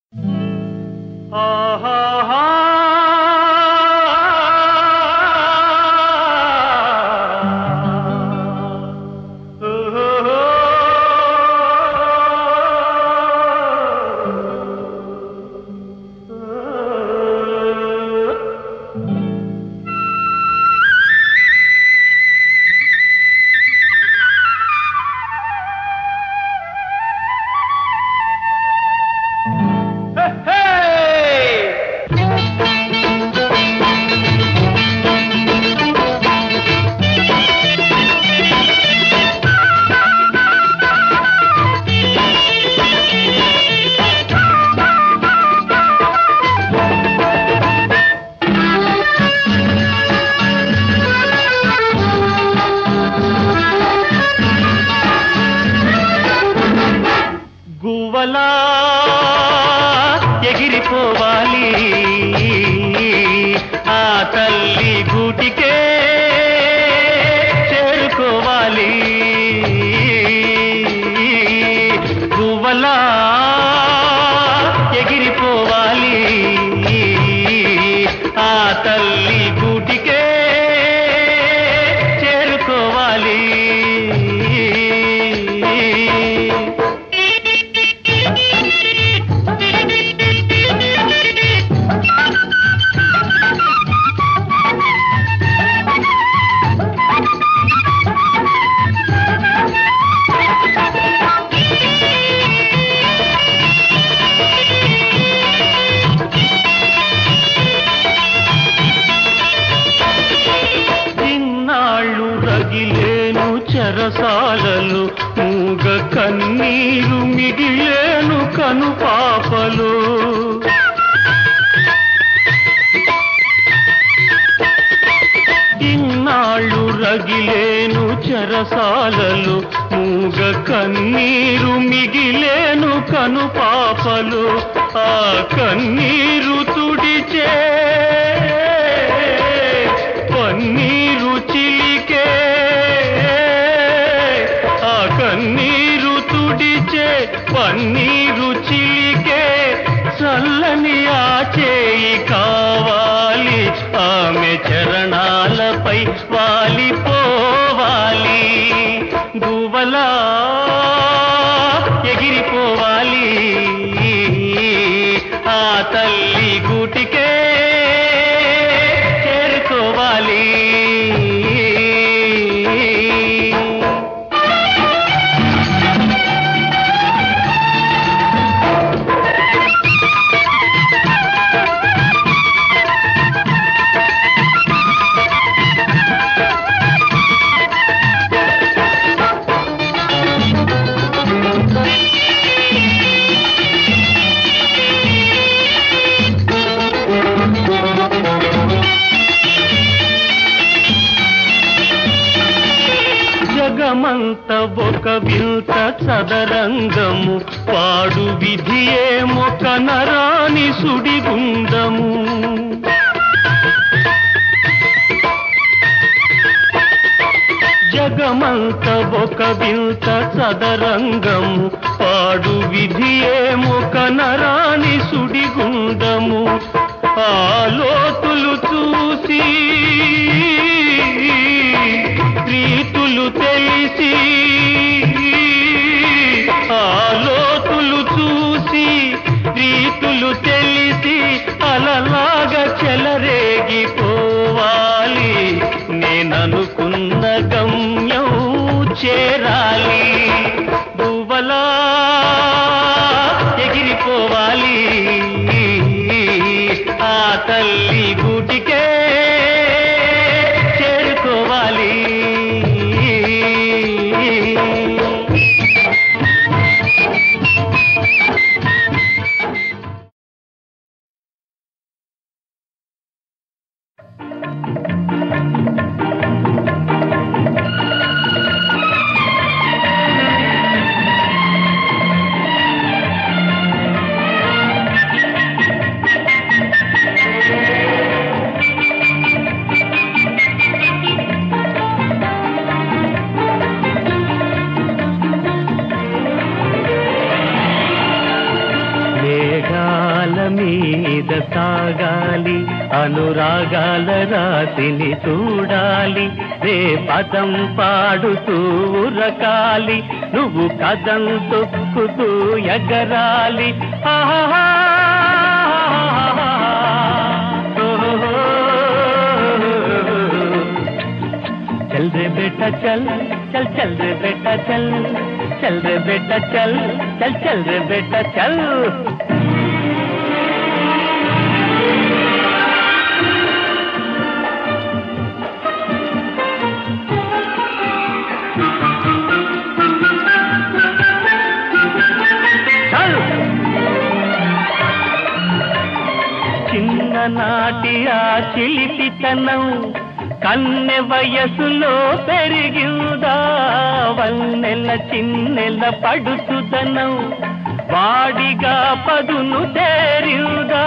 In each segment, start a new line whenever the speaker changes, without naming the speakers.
ఆహాహా. ఓహోహో. హే, హే. గువ్వలా ఎగిరిపోవాలి ఆ తల్లి గూటికే చేరుకోవాలి గువ్వలా ఎగిరిపోవాలి ఆ తల్లి గూటికే చేరుకోవాలి ఇన్నాళ్ళు రగిలేను చెరసాలలు మూగ కన్నీరు మిగిలేను కను పాపలు ఇన్నాళ్ళు రగిలేను చెరసాలలు మూగ కన్నీరు మిగిలేను కను పాపలు ఆ కన్నీరు తుడిచే పన్నీరు చిలికే ఆ కన్నీరు తుడిచే పన్నీరు చిలికే చల్లని ఆ చేయి కావాలి ఆమె చరణాలపై వాలిపోవాలి గువలా ఎగిరిపోవాలి ఆ తల్లి గూటికే చేరుకోవాలి జగమంత ఒక వింత చదరంగము వాడు విధియేమో కనరాని సుడిగుండము జగమంత ఒక వింత చదరంగము పాడు విధియేమో కనరాని సుడిగుండము ఆ లోతులు చూసి రీతులు తెలిసి ఆ లోతులు చూసి రీతులు తెలిసి అలలాగా చెలరేగిపోవాలి నేననుకున్న గమ్యం చేరాలి బువ్వలా ఎగిరిపోవాలి ఆ తల్లి గూటికే చేరుకోవాలి మీద సాగాలి అనురాగాల రాశిని చూడాలి రే పదం పాడుతూ ఉరకాలి నువ్వు కదం తొక్కుతూ ఎగరాలి ఆహా चल रे बेटा चल चल चल रे बेटा चल चल रे बेटा चल चल चल रे बेटा चल చల్ చిన్ననాటి ఆ చిలిపితనం కన్నె వయసులో పెరిగిందా వన్నెల చిన్నెల పడుచుదనం వాడిగా పదును తేరిందా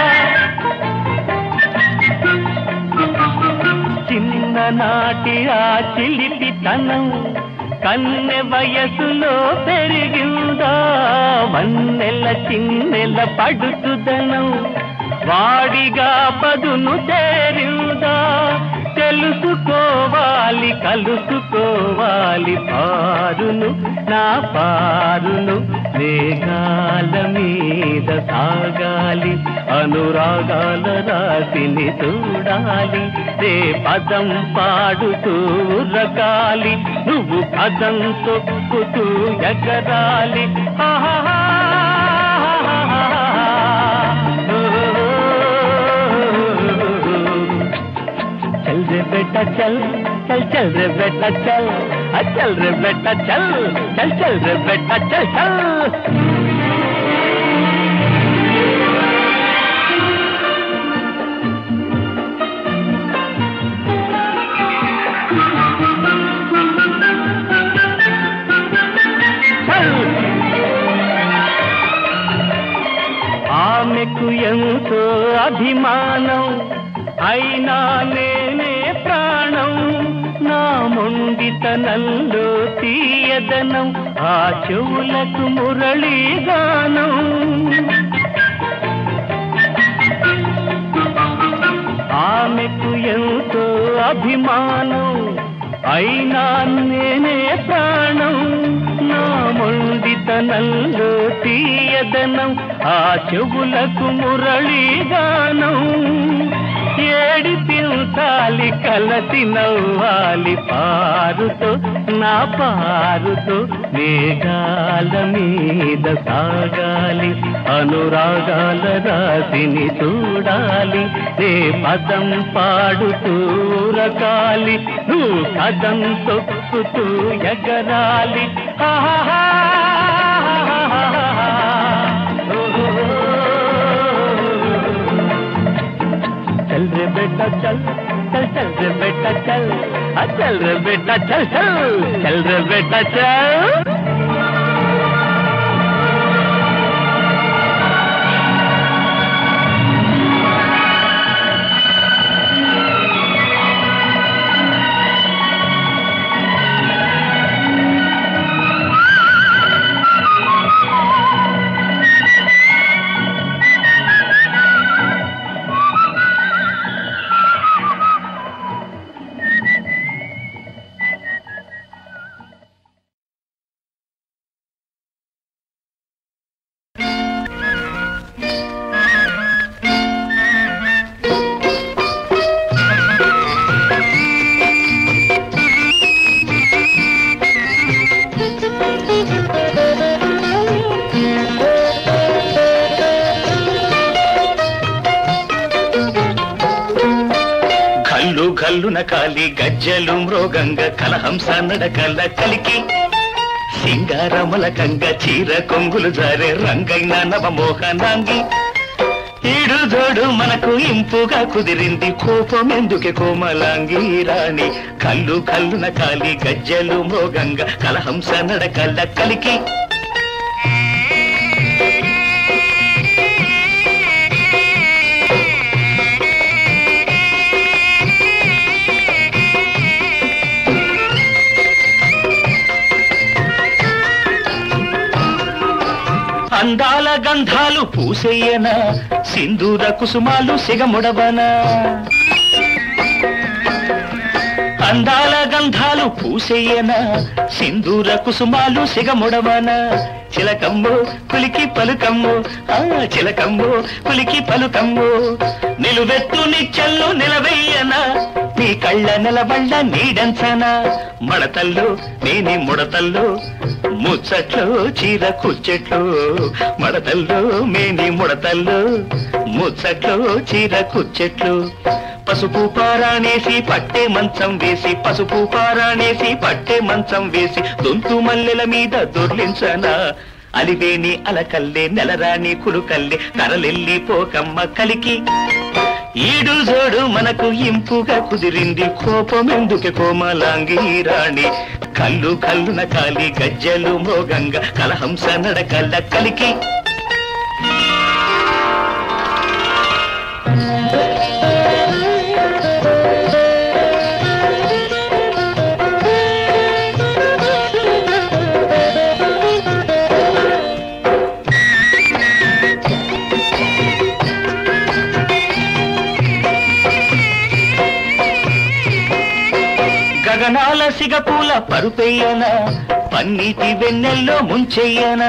చిన్ననాటి ఆ చిలిపితనం కన్నె వయసులో పెరిగిందా వన్నెల చిన్నెల పడుచుదనం వాడిగా పదును చేరిందా తెలుసుకోవాలి కలుసుకోవాలి పారును నా పారును మేఘాల మీద సాగాలి అనురాగాల రాశిని చూడాలి రే పదం పాడుతూ రకాలి నువ్వు పదం తొక్కుతూ ఎగరాలి ఆహా चल रे बेटा चल चल चल रे बेटा चल आ चल रे बेटा चल चल चल रे बेटा चल चल చల్ ఆమెకు ఎంతో అభిమానం అయినా నేనే ప్రాణం నా మొండితనంలో తీయదనం ఆ చెవులకు మురళీగానం ఆమెకు ఎంతో అభిమానం అయినా నేనే ప్రాణం నా మొండితనంలో తీయదనం ఆ చెవులకు మురళీగానం ఏడి తింటాలి కలసి నవ్వాలి పారుతో నా పారుతో మేఘాల మీద సాగాలి అనురాగాల రాశిని చూడాలి రే పదం పాడుతూ రకాలి నువ్వు కదం తొక్కుతూ ఎగరాలి ఆహా चल रे बेटा चल चल चल रे बेटा चल आ चल रे बेटा चल चल चल रे बेटा चल
కల్లు కల్లున కాలి గజ్జలు మృగంగ కలహంస నడకల కలికి సింగారముల కంగ చీర కొంగులు జారే రంగైన నవమోహనాంగి ఈడు జోడు మనకు ఇంపుగా కుదిరింది కోపం ఎందుకే కోమలాంగి రాణి కల్లు కల్లున కాలి గజ్జలు మృగంగ కలహంస నడకల కలికి అందాల గంధాలు పూసెయ్యనా సింధూర కుసుమాలు సిగముడవనా అందాల గంధాలు పూసెయ్యనా సింధూర కుసుమాలు సిగముడవనా చిలకమ్ము పులికి పలుకమ్ము ఆ చిలకమ్ము పులికి పలుకమ్ము నిలువెత్తు నిచ్చల్లు నిలవెయ్యనా నీ కళ్ళ నిలబళ్ళ నీడంచనా మడతల్లో నేని ముడతల్లో ముచ్చట్లు చీర కుచ్చెట్లు మడతల్లో మేని ముడతల్లో ముచ్చట్లు చీర కుచ్చెట్లు పసుపు పారాణేసి పట్టే మంచం వేసి పసుపు పారాణేసి పట్టే మంచం వేసి దొంతు మల్లెల మీద దొర్లించనా అలివేని అలకల్లే నెలరాని కులుకల్లే తరలెల్లి పోకమ్మ కలికి ఈడు జోడు మనకు ఇంపుగా కుదిరింది కోపం ఎందుకు కోమలాంగి రాణి కళ్ళు కల్లున కాలి గజ్జలు మోగంగా కలహంస నడకల్ల కలికి గగనాల సిగపూల పరుపెయ్యన పన్నీటి వెన్నెల్లో ముంచెయ్యనా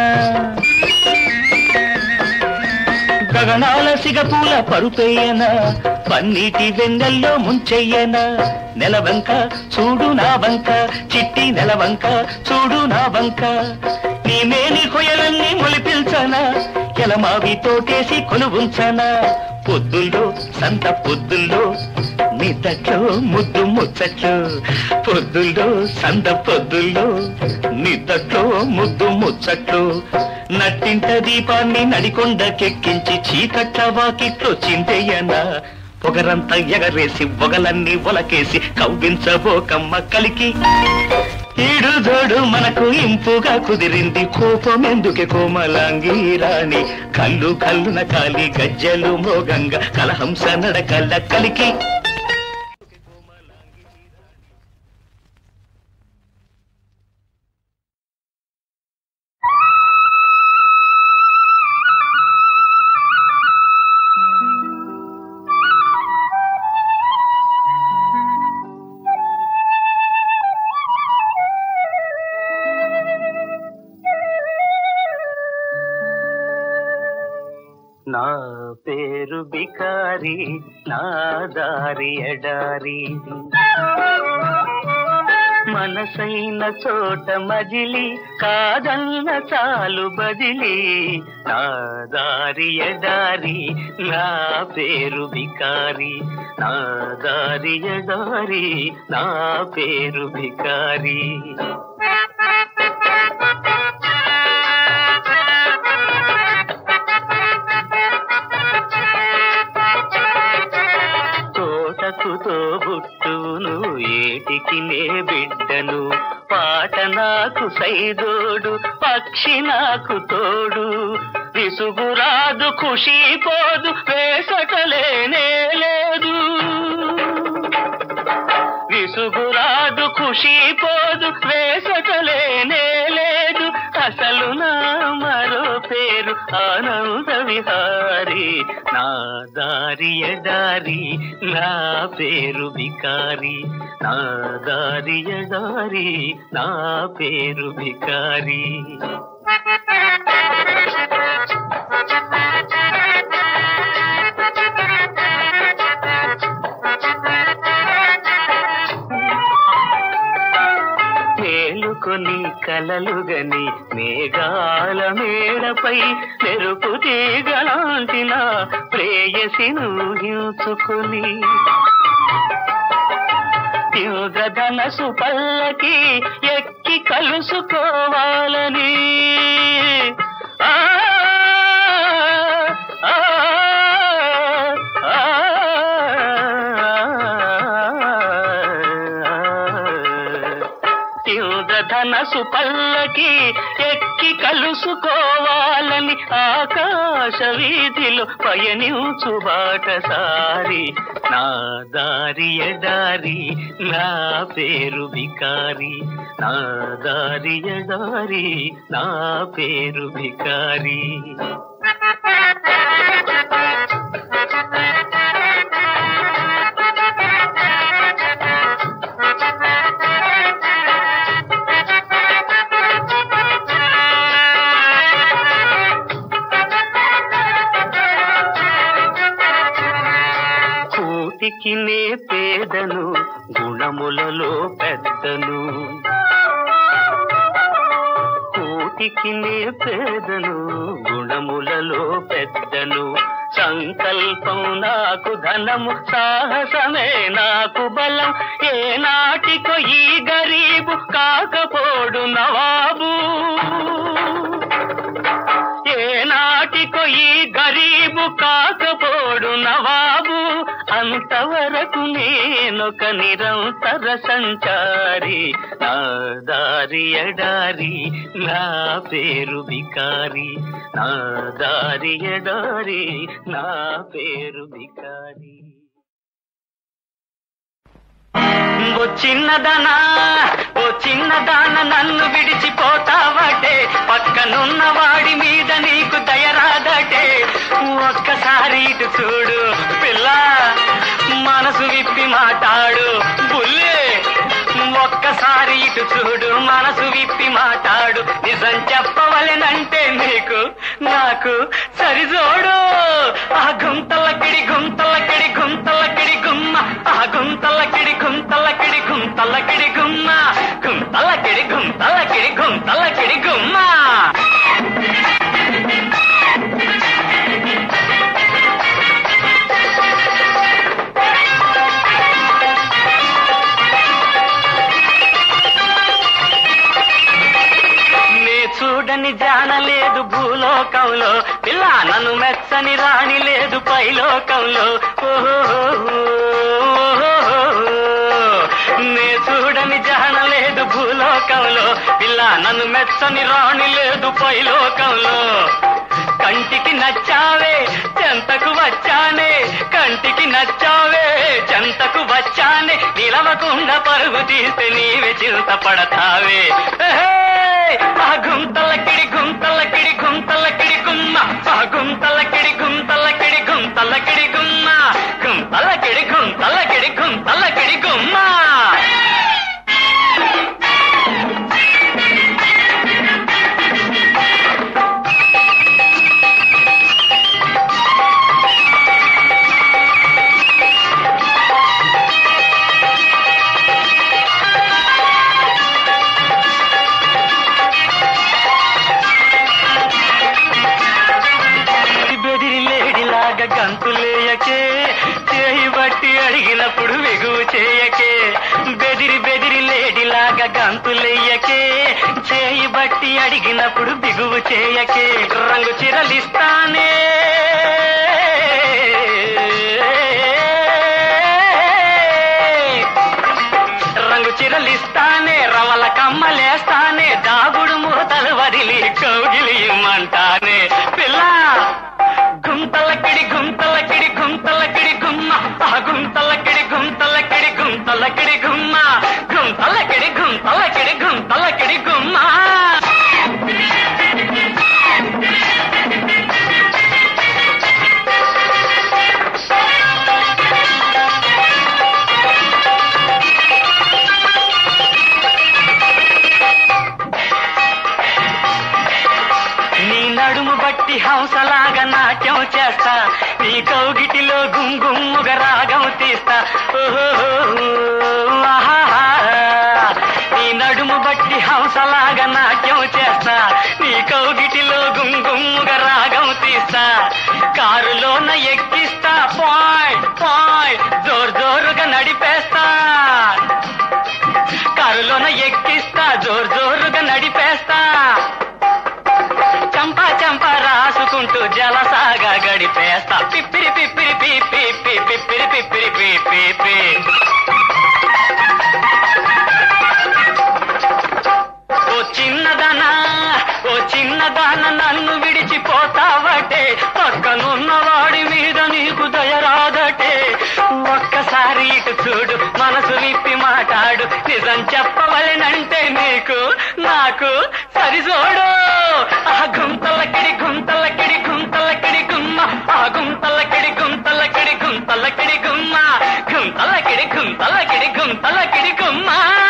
గగనాల సిగపూల పరుపెయ్యన పన్నీటి వెన్నెల్లో ముంచెయ్యన నెలవంక చూడు నా వంక చిట్టి నెలవంక చూడు నా వంక నీ మేని కొయలన్నీ మొలిపిల్చనా ఎలమావి తోటేసి కొలువుంచనా పొద్దుల్లో సంత పొద్దుల్లో నిద్దట్లో ముద్దు ముచ్చట్లు పొద్దుల్లో సంద పొద్దుల్లో నిద్దట్లో ముద్దు ముచ్చట్లు నట్టింట దీపాన్ని నడికొండకెక్కించి చీకట్ల వాకిట్లో చింతయ్యనా పొగరంతా ఎగరేసి పొగలన్నీ ఒలకేసి కవ్వించబోకమ్మ కలికి ఈడు జోడు మనకు ఇంపుగా కుదిరింది కోపం ఎందుకే కోమలాంగి రాణి కళ్ళు కల్లున కాలి గజ్జలు మోగంగా కలహంస నడకల్ల కలికి నా పేరు బికారి నా దారి ఎడారి మనసైన చోట మజిలి కాదన్న చాలు బదిలి నా దారి ఎడారి నా పేరు బికారి నా దారి ఎడారి నా పేరు బికారి తోటకు తోబుట్టును ఏటికి నే బిడ్డను పాట నాకు సైదోడు పక్షి నాకు తోడు విసుగురాదు ఖుషి పోదు వేసటలేనే లేదు విసుగురాదు ఖుషి పోదు వేసటలేనే లేదు అసలు నా మరో పేరు ఆనంద విహారి నా దారి ఎడారి నా పేరు బికారి నా దారి ఎడారి నా పేరు బికారి మేలుకొని కలలుగని మేఘాల మేడపై మెరుపు తీగలాంటిన ప్రేయసిను హించుకొని ధనసు పల్లకి ఎక్కి కలుసుకోవాలని ఆ ఆ, ఆ, ఆ. ఇంద్రధనసు పల్లకి ఎక్కి కలుసుకోవాలని ఆకాశ వీధిలో పయనించు బాటసారి నా దారి ఎడారి నా పేరు బికారి నా దారి ఎడారి నా పేరు బికారి కూటికి నే పేదను గుణములలో పెద్దను కూటికి నే పేదను గుణములలో పెద్దను సంకల్పం నాకు ధనము సాహసమే నాకు బలం ఏ నాటికో ఈ గరీబు కాకపోడు నవాబు ఏ నాటికో ఈ గరీబు కాకపోడు నవాబు అంతవరకు నేనొక నిరంతర సంచారి నా దారి ఎడారి నా పేరు బికారి నా దారి ఎడారి నా పేరు బికారి ఓ చిన్నదనా ఓ చిన్నదాన నన్ను విడిచిపోతావటే పక్కనున్న వాడి మీద నీకు దయరాదటే ఒక్కసారి ఇటు చూడు పిల్ల మనసు విప్పి మాట్లాడు బుల్లే ఒక్కసారి ఇటు చూడు మనసు విప్పి మాట్లాడు నిజం చెప్పవలెనంటే నీకు నాకు సరిజోడు ఆ గుంతలకిడి గుంతలకిడి గుంతలకిడి గుమ్మ ఆ గుంతలకిడి గుంతలకిడి గుంతలకిడి గుమ్మ గుంతలకిడి గుంతలకిడి గుంతలకిడి గుమ్మ నే చూడని జానలేదు భూలోకంలో పిల్ల నన్ను మెచ్చని రాణి లేదు పైలోకంలో ఓహో నే చూడని జానలేదు భూలోకంలో పిల్ల నన్ను మెచ్చని రాణి లేదు పైలోకంలో కంటికి నచ్చావే చెంతకు వచ్చానే కంటికి నచ్చావే చెంతకు వచ్చానే నిలవకుండా పరుగు తీస్తే నీవే చింత పడతావే ఆ గుంతలకిడి గుంతలకిడి గుంతలకిడి గుమ్మ ఆ గుంతలకిడి గుంతలకిడి గుంతలకిడి గుమ్మ గుంతలకిడి గుంతలకిడి గుంతలకిడి గుమ్మ బెదిరి లేడిలాగా గంతులేయకే చేయి బట్టి అడిగినప్పుడు వెగువు చేయకే బెదిరి బెదిరి లేడిలాగా గంతులేయకే చేయి బట్టి అడిగినప్పుడు బిగువు చేయకే రంగు చిరలిస్తానే రంగు చిరలిస్తానే రవల కమ్మలేస్తానే దాగుడు మూతలు వదిలి కౌగిలి ఇమ్మంటానే పిల్ల గుంతలకిడి గుంతలకిడి గుంతలకిడి గుమ్మ ఆ గుంతలకిడి గుంతలకిడి గుంతలకిడి గుమ్మ గుంతలకిడి గుంతలకిడి గుంతలకిడి గుమ్మ నీ నడుము బట్టి హంసలాగా నాట్యం చేస్తా నీ కౌగిటిలో గుంగుమ్ముగా రాగం తీస్తా ఓహో ఆహాహా. నీ నడుము బట్టి హంసలాగా నాట్యం చేస్తా నీ కౌగిటిలో గుంగుమ్ముగా రాగం తీస్తా కారులోన ఎక్కిస్తా పాయ్ పాయ్ జోరు జోరుగా నడిపేస్తా కారులోన ఎక్కిస్తా జోరు జోరుగా నడిపేస్తా చంపా చంపా రాసుకుంటూ జలసాగా గడిపేస్తా పిప్పిరి పిప్పిరి పీ పీ పీ పిప్పిరి పిప్పిరి పీ పీ పీ ఓ చిన్నదానా ఓ చిన్నదాన నన్ను విడిచిపోతావటే పక్కనున్న వాడి మీద నీకు దయరాదటే ఒక్కసారి ఇటు చూడు మనసు విప్పి మాట్లాడు నిజం చెప్పవలెనంటే నీకు నాకు సరిచోడు ఆ గుంతలకిడి గుంతలకిడి గుంతలకిడి గుమ్మ ఆ గుంతలకిడి గుంతలకిడి గుంతలకిడి గుమ్మ గుంతలకిడి గుంతలకిడి గుంతలకిడి గుమ్మ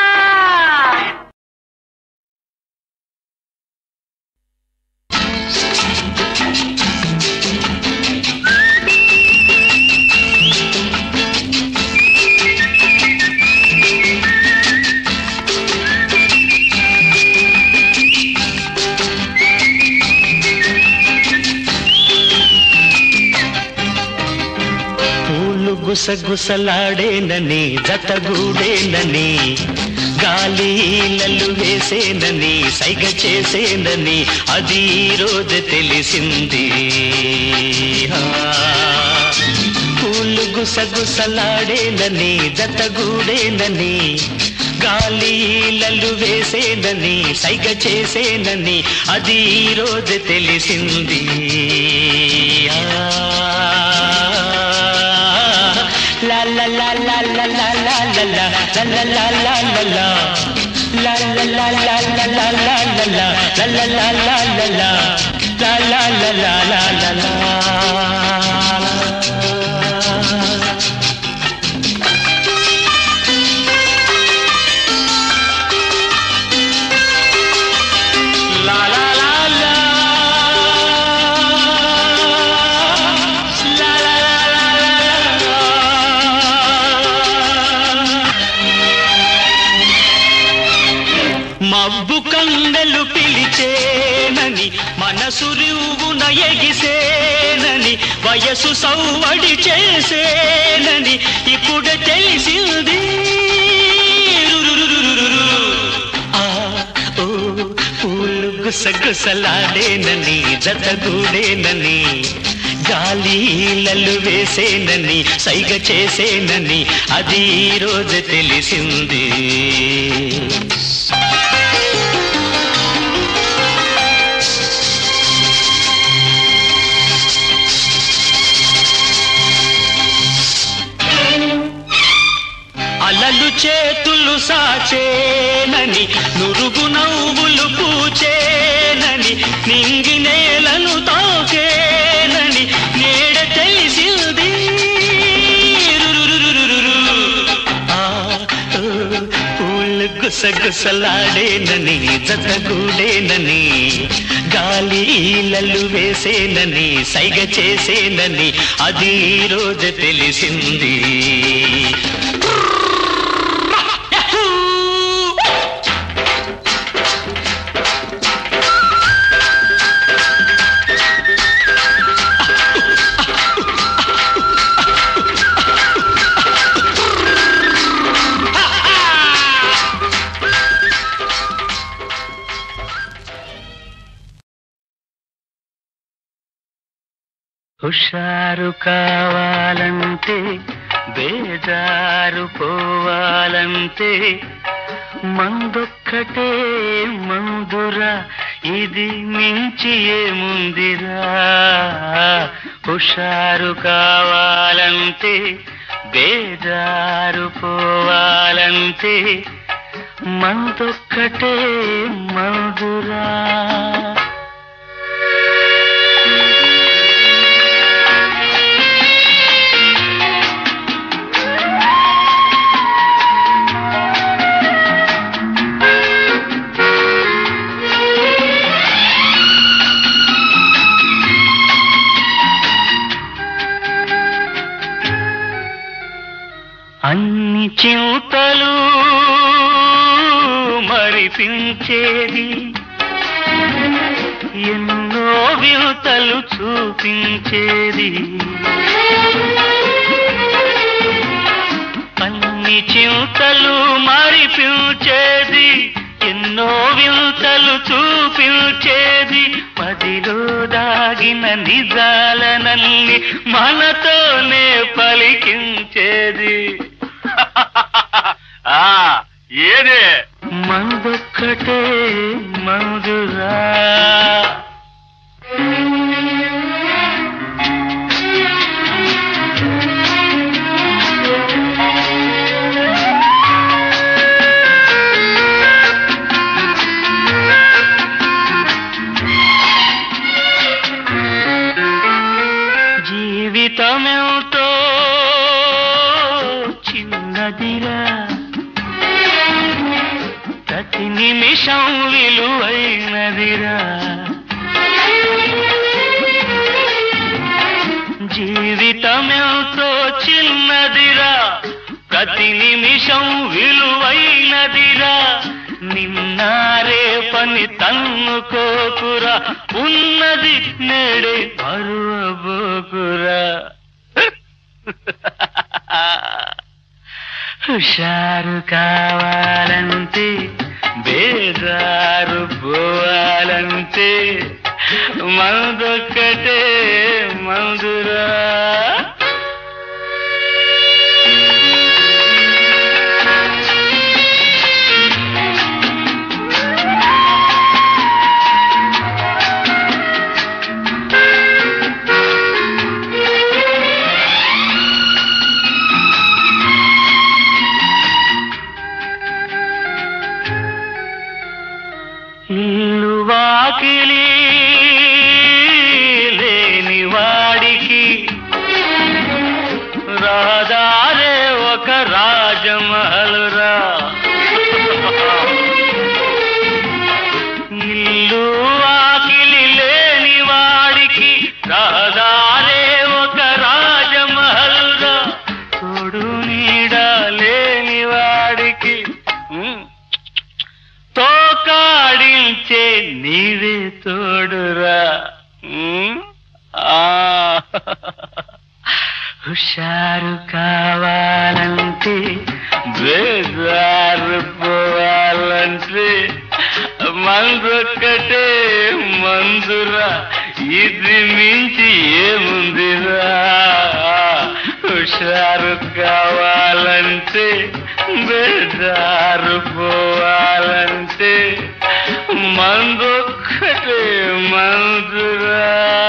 పూలు గుసగుసలాడేనని జతగూడేనని గాలి ఈలలు వేసేనని సైగ చేసేనని అది ఈ రోజు తెలిసింది ఆ. పూలు గుసగుసలాడేనని జతగూడేనని గాలి ఈలలు వేసేనని సైగ చేసేనని అది ఈ రోజు తెలిసింది ఆ. La la la la la la la la la la la la la la la La la la la la la la la la la la la la la la la La la la la la la la La la la la La la la la la la మబ్బు కందెలు పిలిచేనని మనసు రివ్వున ఎగిసేనని వయసు సౌవడి చేసేనని ఇప్పుడు తెలిసింది రురురురురురు. ఆ ఓ పూలు గుసగుసలాడేనని జతగూడేనని గాలి ఈలలు వేసేనని సైగ చేసేనని అది ఈ రోజు తెలిసింది అలలు చేతులు సాచేనని నురుగు నవ్వులు పూచేనని నింగి నేలను తాకేనని నేడ తెలిసింది రురురురురురు. ఆ, ఓ, పూలు గుసగుసలాడేనని జతగూడేనని గాలి ఈలలు వేసేనని సైగ చేసేనని అది ఈ రోజు తెలిసింది హుషారు కావాలంటే బేజారు పోవాలంటే మందొక్కటే మందురా ఇది మించి ఏముందిరా హుషారు కావాలంటే బేజారు పోవాలంటే మందొక్కటే మందురా అన్ని చింతలు మరిపించేది ఎన్నో వింతలు చూపించేది అన్ని చింతలు మరిపించేది ఎన్నో వింతలు చూపించేది మదిలో దాగిన నిజాలనల్ని మనతోనే పలికించేది
ఆ ఏదే
మందొక్కటే మందురా జీవితమెంతో చిన్నదిరా ప్రతి నిమిషం విలువైనదిరా జీవితమెంతో చిన్నదిరా ప్రతి నిమిషం విలువైనదిరా నిన్నారే పని తన్నుకోకురా ఉన్నది నేడే పరువబోకురా హుషారు కావాలంటే బేజారు పోవాలంటే మందొక్కటే మందురా ఇల్లు వాకిలి లేని వాడికి రాదారే ఒక రాజమహలురా ఇల్లు వాకిలి లేని వాడికి రాదారే ఒక రాజమహలురా తోడు నీడ లేని వాడికి ఉమ్. తోకాడించే నీవే తోడురా ఉమ్, ఆ. హుషారు కావాలంటే బేజారు పోవాలంటే మందొక్కటే మందురా ఇది మించి ఏముందిరా హుషారు కావాలంటే బేజారు పోవాలంటే మందొక్కటే మందురా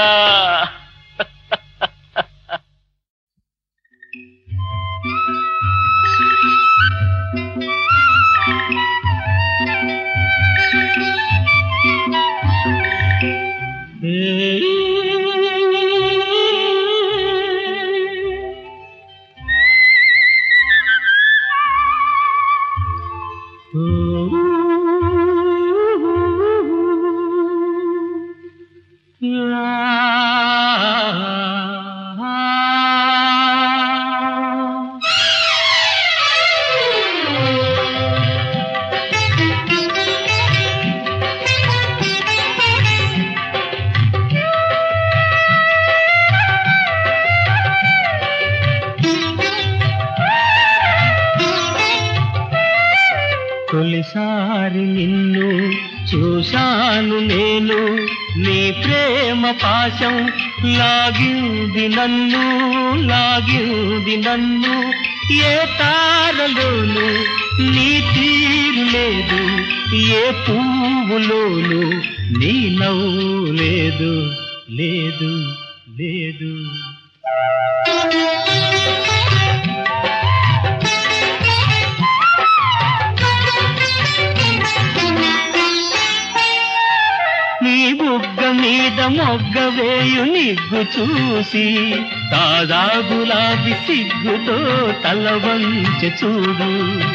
తొలిసారి నిన్ను చూశాను నేను నీ ప్రేమ పాశం లాగింది నన్ను లాగింది నన్ను ఏ తారలోను నీ తీరు లేదు ఏ పువ్వులోను నీ నవ్వు లేదు లేదు లేదు నీ బుగ్గ మీద మొగ్గ వేయు నిగ్గు చూసి తాజా గులాబీ సిగ్గుతో తల వంచె చూడు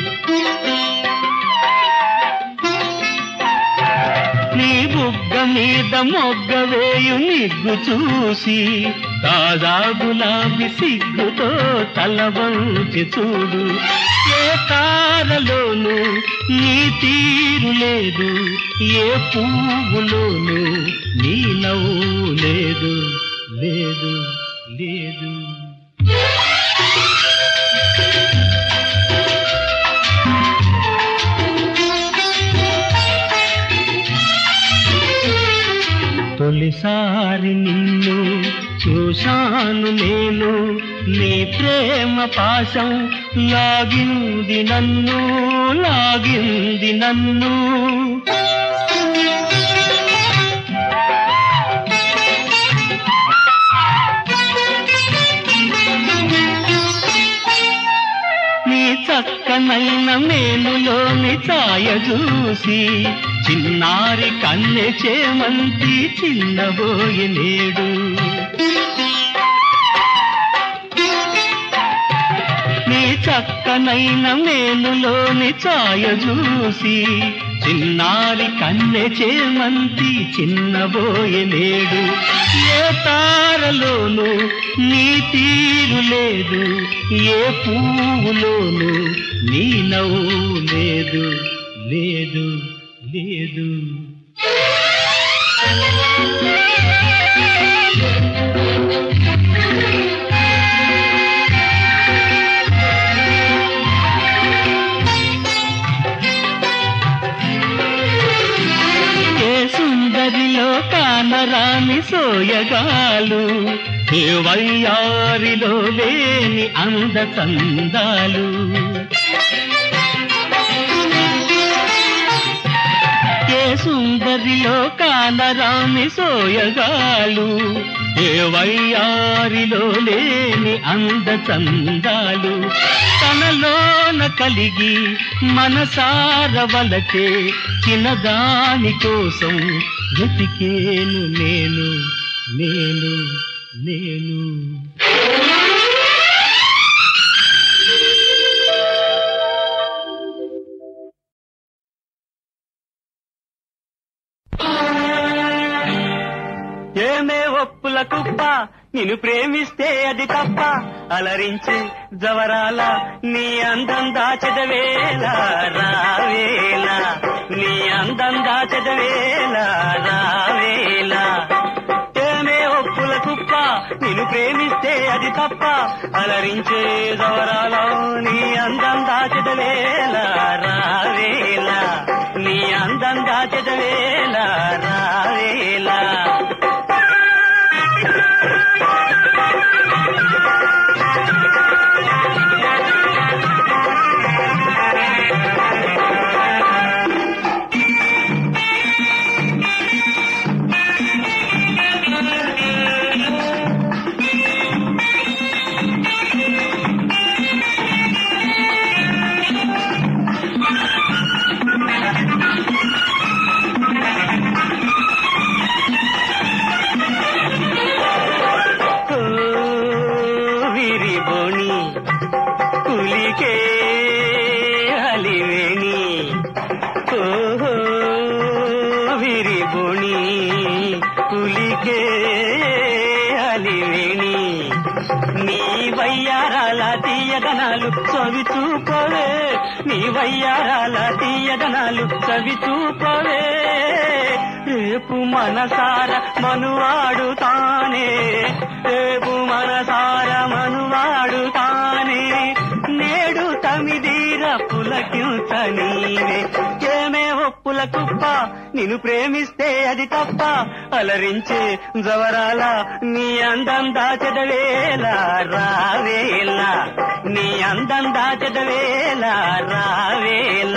నీ బుగ్గ మీద మొగ్గ వేయు నిగ్గు చూసి తాజా గులాబీ సిగ్గుతో తల వంచె చూడు ఏ తారలోను నీ తీరు లేదు ఏ పువ్వులోను నీ నవ్వు లేదు లేదు లేదు తొలిసారి నిన్ను చూశాను నేను నీ ప్రేమ పాశం లాగింది నన్ను లాగింది నన్ను నీ చక్కనైన మేలులోని ఛాయ చూసి చిన్నారి కన్నె చేమంతి చిన్నబోయి నేడు నీ చక్కనైన మేలులోని ఛాయ చూసి చిన్నారి కన్నె చేమంతి చిన్నబోయే నేడు ఏ తారలోను నీ తీరు లేదు ఏ పువ్వులోను నీ నవ్వు లేదు లేదు లేదు ఏ సుందరిలో కానరాని సోయగాలు ఏ వయ్యారిలో లేని అంద చందాలు ఏ సుందరిలో కానరాని సోయగాలు ఏ వయ్యారిలో లేని అంద చందాలు తనలోన కలిగి మనసార వలచే చిన్నదాని కోసం వెతికేను నేను నేను నేను ఏమే ఒప్పుల కుప్ప నిన్ను ప్రేమిస్తే అది తప్ప అలరించి జవరాల నీ అందం దాచెదవేళ రావేళ నీ అందం దాచెదవేళ రావేళ ఏమే ఒప్పుల కుప్ప నిన్ను ప్రేమిస్తే అది తప్ప అలరించే జవరాల నీ అందం దాచెదవేళ రావేళ నీ అందం దాచెదవేళ రావేళ ఓ విరిబోని కులికే హలివేణి ఓ విరిబోని కులికే హలివేణి నీ వయ్యారాల తీయదనాలు చవి చూపవే నీ వయ్యారాల తీయదనాలు చవి చూపవే రేపు మనసార మనువాడు తానే రేపు మనసార మనువాడు తానే నేడు తమిదీర పులకించనీవే ఏమే ఒప్పుల కుప్ప నిన్ను ప్రేమిస్తే అది తప్ప అలరించే జవరాల నీ అందం దాచెదవేళ రావేళ నీ అందం దాచెదవేళ రావేళ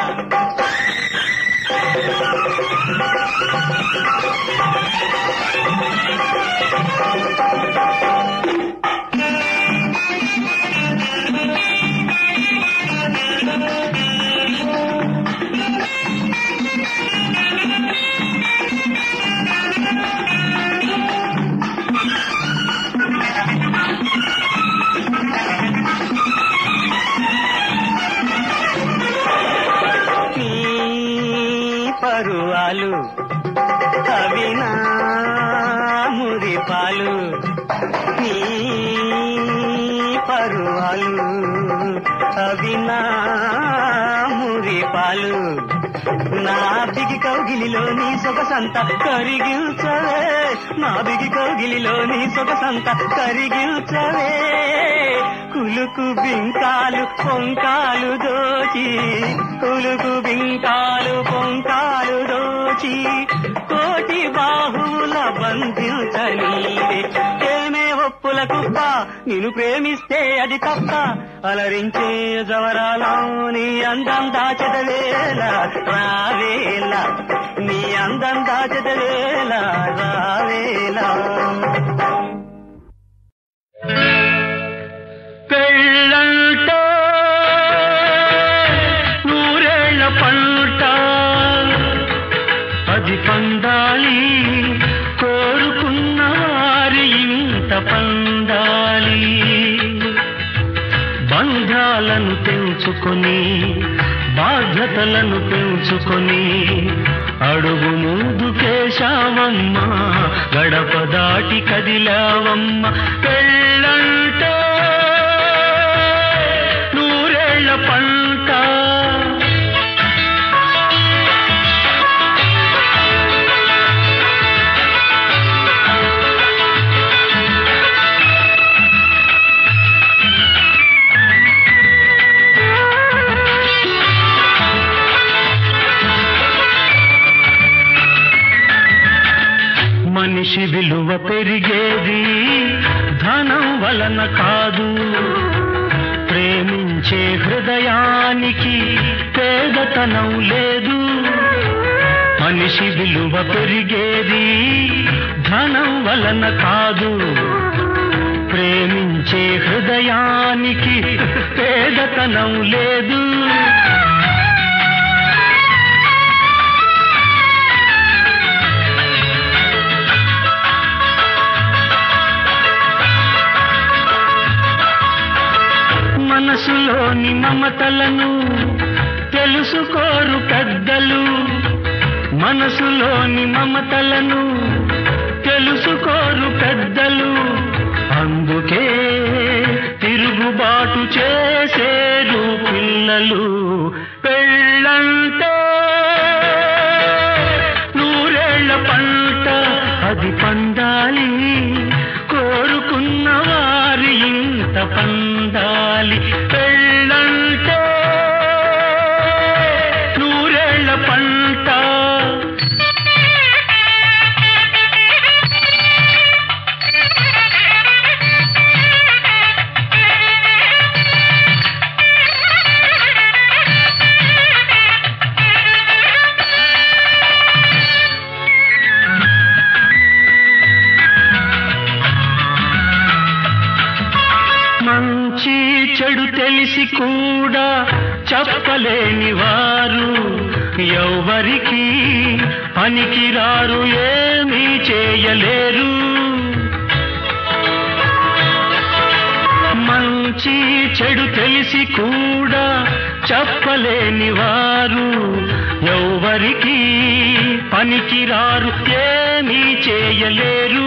నీ పరువాలు అవినా మురిపాలు నీ పరువాలు అవినా మురిపాలు నా బిగి కౌగిలిలో నీ సొగసంత కరిగించవే నా బిగి కౌగిలిలో నీ సొగసంత కరిగించవే కులుకు బింకాలు పొంకాలు దోచి కులుకు బింకాలు పొంకాలు దోచి కోటి బాహువుల బంధించనీవే ఏ పప్పుల కుప్ప నిన్ను ప్రేమిస్తే అది తప్ప అలరించే జవరాలా నీ అందం దాచదవేళ రావేళ నీ అందం దాచదవేళ రావేళ పెళ్ళంటే నూరేళ్ల పంట అది పండాలి కోరుకున్న వారి ఇంత పండాలి బంధాలను తెంచుకొని బాధ్యతలను పెంచుకొని అడుగు ముందుకేశావమ్మ గడప దాటి కదిలావమ్మ పెళ్ళంటే నూరేళ్ల పంట మనిషి విలువ పెరిగేది ధనం వలన కాదు ప్రేమించే హృదయానికి పేదతనం లేదు మనిషి విలువ పెరిగేది ధనం వలన కాదు ప్రేమించే హృదయానికి పేదతనం లేదు మనసులోని మమతలను తెలుసుకోరు పెద్దలు మనసులోని మమతలను తెలుసుకోరు పెద్దలు అందుకే తిరుగుబాటు చేసేరు పిల్లలు పెళ్ళంటే నూరేళ్ల పంట అది పండాలి కోరుకున్న వారి ఇంత పండాలి పెళ్ళంటే నూరేళ్ల పంట మంచి చెడు తెలిసి కూడా చెప్పలేని వారు ఎవరికి పనికిరారు ఏమీ చేయలేరు మంచి చెడు తెలిసి కూడా చెప్పలేని వారు ఎవరికి పనికిరారు ఏమీ చేయలేరు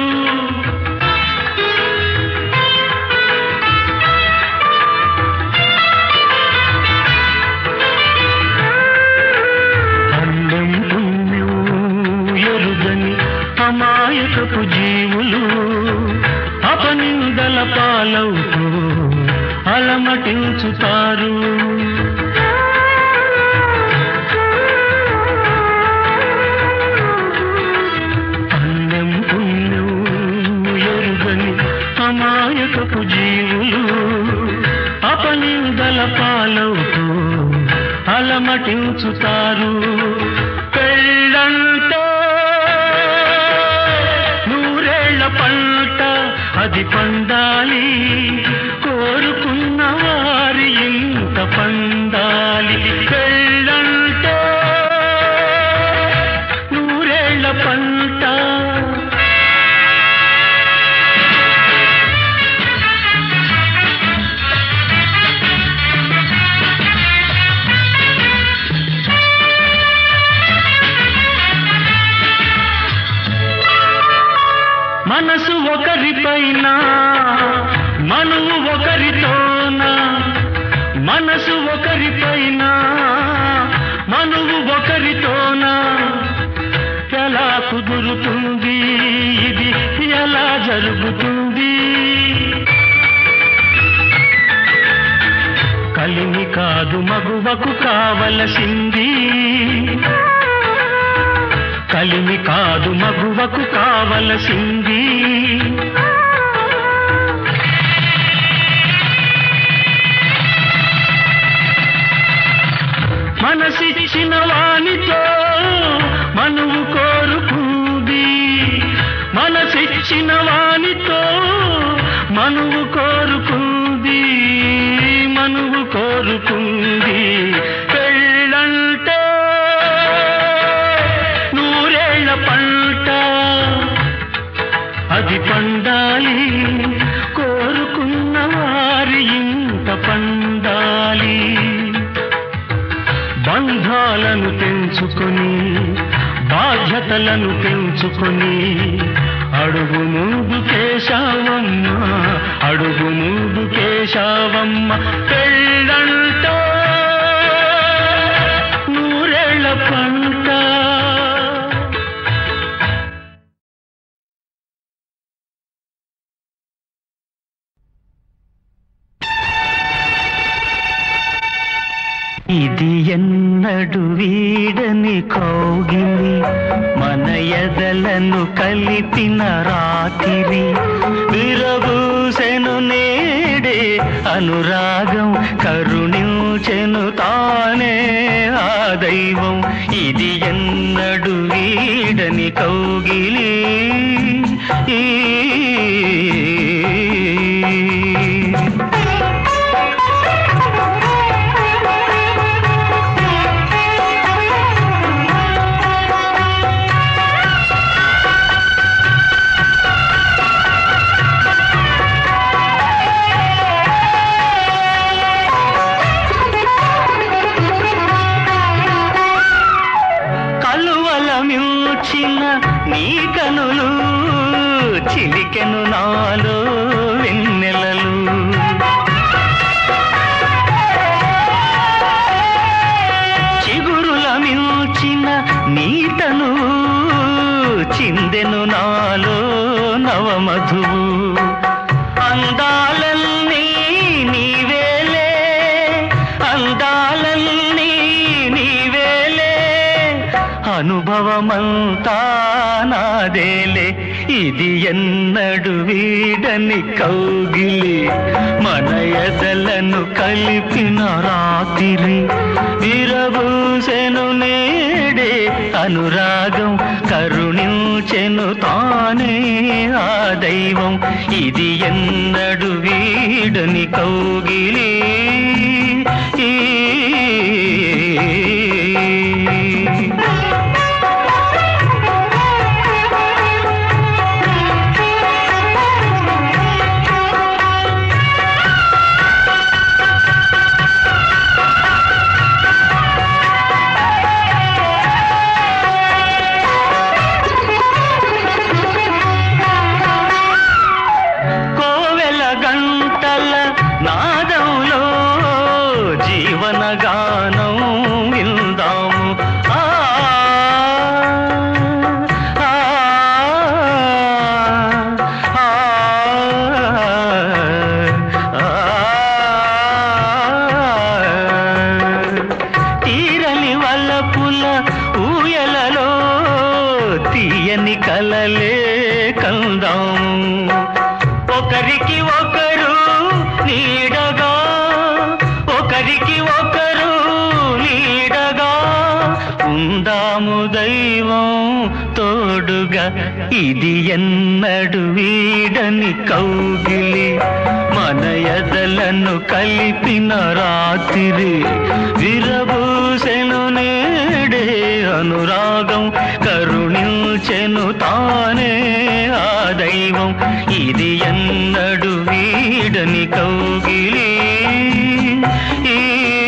అన్నం పుణ్యం ఎరుగని అమాయకపు జీవులు అపనిందల పాలవుతూ అలమటించుతారు అన్నం పుణ్యం ఎరుగని అమాయకపు జీవులు అపనిందల పాలవుతూ అలమటించుతారు పెళ్ళంటే నూరేళ్ల పంట అది పండాలి కోరుకున్న వారి ఇంత పండాలి పెళ్ళంటే నూరేళ్ల పంట మనసు ఒకరిపైన మనువు ఒకరితోన మనసు ఒకరిపైన మనువు ఒకరితోన ఎలా కుదురుతుంది ఇది ఎలా జరుగుతుంది కలిమి కాదు మగువకు కావలసింది కలిమి కాదు మగువకు కావలసింది వానితో మనువు కోరుకుంది మనసిచ్చిన వానితో మనువు కోరుకుంది మనువు కోరుకుంది పెళ్ళంటే నూరేళ్ల పంట అది పండాలి కోరుకున్న వారి ఇంట పండాలి బంధాలను పెంచుకొని బాధ్యతలను పెంచుకొని అడుగు ముందు కేశావమ్మ అడుగు ముందు కేశావమ్మ పెళ్ళంట నూరేళ్ల పంట ఇది ఎన్నడు వీడని కౌగిలి మన ఎదలను కలిపిన రాత్రి విరబూసెను నేడే అనురాగం కరుణించెను తానే ఆ దైవం ఇది ఎన్నడు వీడని కౌగిలి ఈ కలువల మిల్చిన నీ కనులు చిలికెను నాలో వెన్నెలలు చిగురుల మిల్చిన నీ తను చిందెను నాలో నవమధువు అందాలన్నీ నీవేలే అందాలన్నీ నీవేలే అనుభవమంతా నాదేలే ఇది ఎన్నడు వీడని కౌగిలి మన ఎదలను కలిపిన రాత్రి విరబూసెను నేడే అనురాగం కరుణించెను తానే ఆ దైవం ఇది ఎన్నడు వీడని కౌగిలి ఈ కోవెల గంటల నాదంలో జీవన గానం విందాము ఆ, ఆ, ఆ, ఆ. తీరని వల్లపుల ఊయలలో తీయని కలలే కందాము ఒకరికి ఒకరు నీడగా ఒకరికి ఒకరు నీడగా ఉందాము దైవం తోడుగా ఇది ఎన్నడు వీడని కౌగిలి మన ఎదలను కలిపిన రాత్రి విరబూసెను నేడే అనురాగం కరుణించెను తానే ఆ దైవం ఇది ఎన్నడు వీడని కౌగిలి ఈ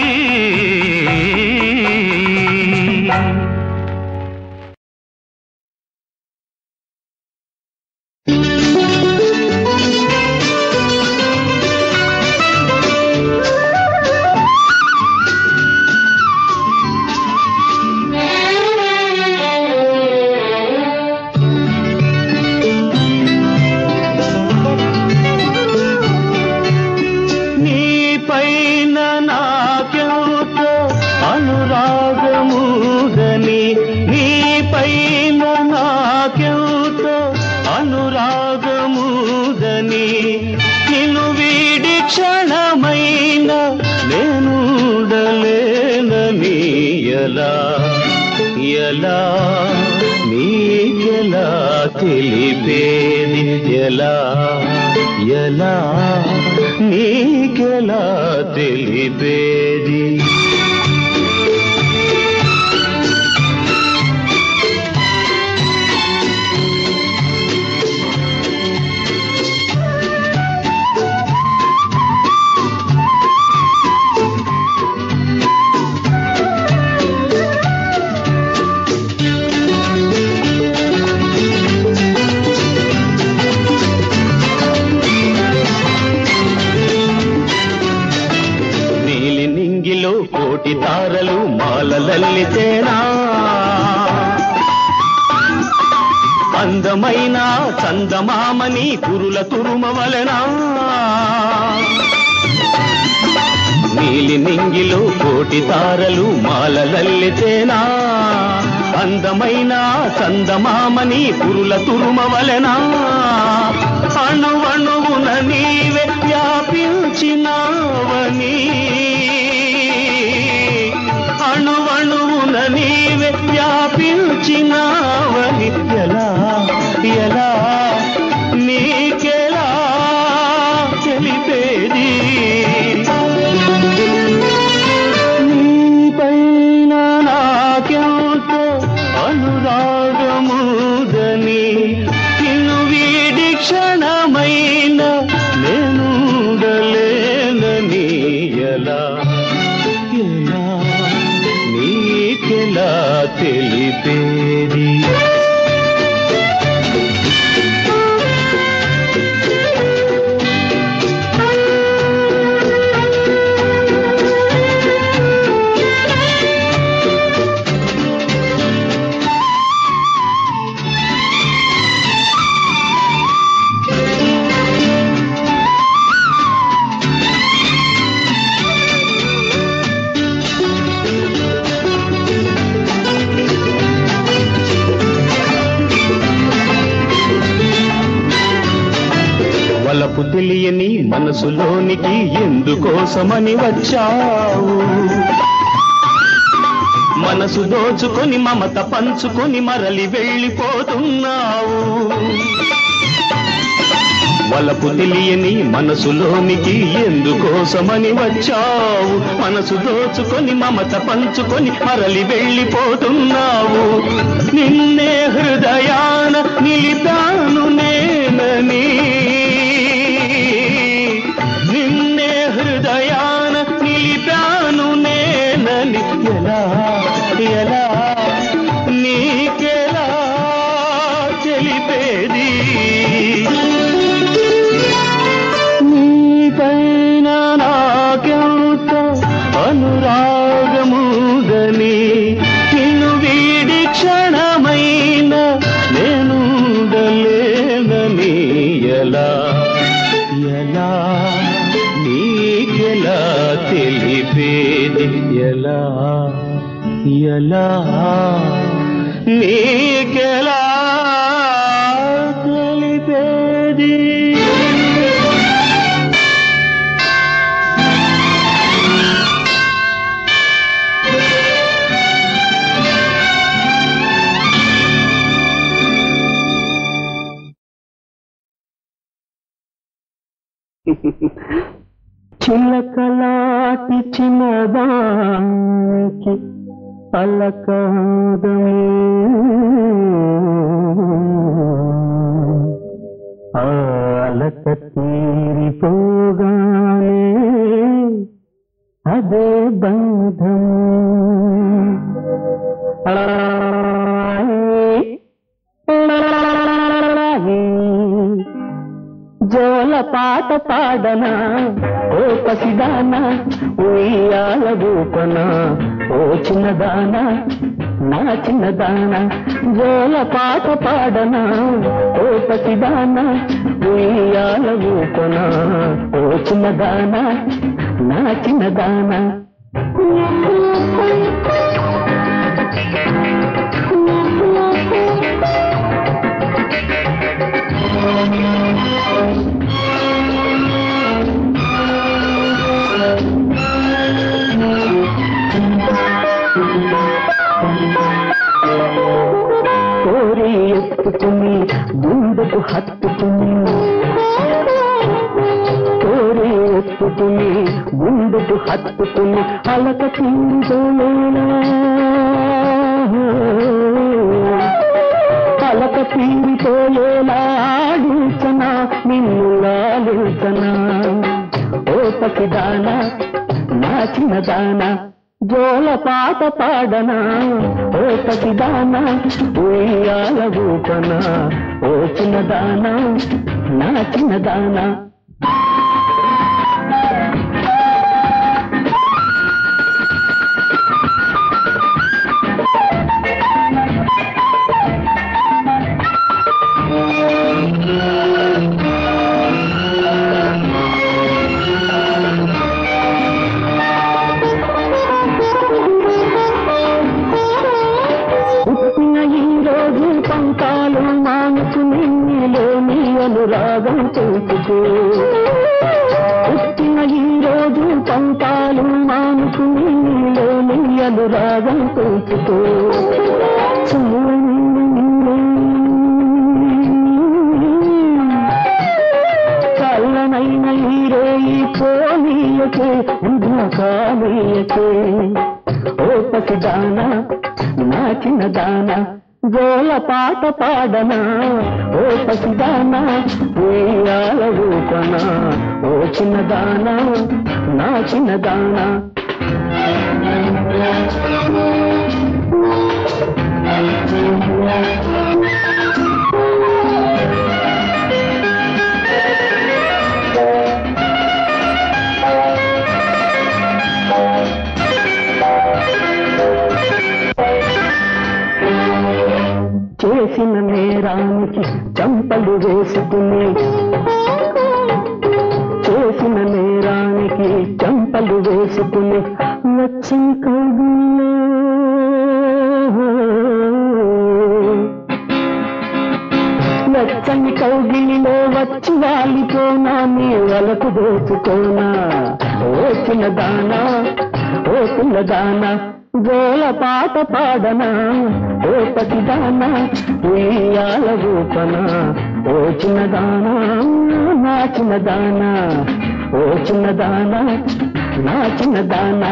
నీ పైన నాకెంత అనురాగముదని నీ పైన నాకెంత అనురాగముదని నిన్ను వీడి క్షణమైన నేనుండలేనని ఎలా
ఎలా నీకెలా తెలిపేది ఎలా ఎలా నీకెలా తెలిపేది నీలి నింగిలో కోటి తారలు మాలలల్లితేనా అందమైన చందమామని కురుల తురుమవలెనా నీలి నింగిలో కోటి తారలు మాలలల్లితేనా అందమైన చందమామని కురుల తురుమవలెనా అణువణువున నీవే వ్యాపించినావని అణువణువున నీవే వ్యాపించినావని ఎలా ఎలా నీకెలా తెలిపేది నీపైన నాకెంత అనురాగముదని నిన్ను వీడి క్షణమైన నేనుండలేనని ఎలా ఎలా నీకెలా తెలిపేది వలపు తెలియని మనసులోనికి ఎందుకోసమని వచ్చావు మనసు దోచుకొని మమత పంచుకొని మరలి వెళ్ళిపోతున్నావు వలపు తెలియని మనసులోనికి ఎందుకోసమని వచ్చావు మనసు దోచుకొని మమత పంచుకొని మరలి వెళ్ళిపోతున్నావు నిన్నే హృదయాన నిలిపాను నేనని నిన్నే హృదయాన నిలిపాను నేనని ఎలా ఎలా నీకెలా తెలిపేది నీపైన నాకెంత అనురాగముదని నిన్ను వీడి క్షణమైన నేనుండలేనని ఎలా ఎలా నీకెలా తెలిపేది ఎలా ఎలా నీకెలా తెలిపేది చిలకలాటి చిన్నదానికి అలకాదమే అలక తీరిపోగానే అదే బంధం జోల పాట పాడనా ఓ పసిదానా ఉయ్యాల ఊపనా ఓ చిన్నదానా నా చిన్నదానా జోల పాట పాడనా ఓ పసిదానా ఉయ్యాల ఊపనా ఓ చిన్నదానా నా చిన్నదానా గుండెకు హత్తుకుని కోరి ఎత్తుకుని గుండెకు హత్తుకుని అలక తీరుదోలేలా అలక తీరిపోయేలా ఆడించనా నిన్ను లాలించనా ఓ పసిదానా నా చిన్నదానా జోల పాట పాడనా ఓ పసిదానా ఉయ్యాల ఊపనా ఓ చిన్నదానా నా చిన్నదానా పుట్టిన ఈ రోజు పంతాలు మానుకుని నీలోని అనురాగం తెలుసుకో పుట్టిన ఈ రోజు పంతాలు మానుకుని నీలోని అనురాగం తెలుసుకో చల్లనైన ఈ రేయి పోనీయకే కానీయకే ఓ పసిదానా నా చిన్నదానా జోల పాట పాడనా ఓ పసిదానా ఉయ్యాల ఊపనా ఓ చిన్నదానా నా చిన్నదానా చేసిన నేరానికి చంపలు వేసుకుని చేసిన నేరానికి చంపలు వేసుకుని వచ్చి కౌగుల్లో వెచ్చని కౌగిలిలో వచ్చి వాలిపోనా నీ వలకు దోచుకోనా ఓ చిన్నదానా ఓ పిల్లదానా జోల పాట పాడనా ఓ పసిదానా ఉయ్యాల ఊపనా ఓ చిన్నదానా నా చిన్నదానా ఓ చిన్నదానా నా చిన్నదానా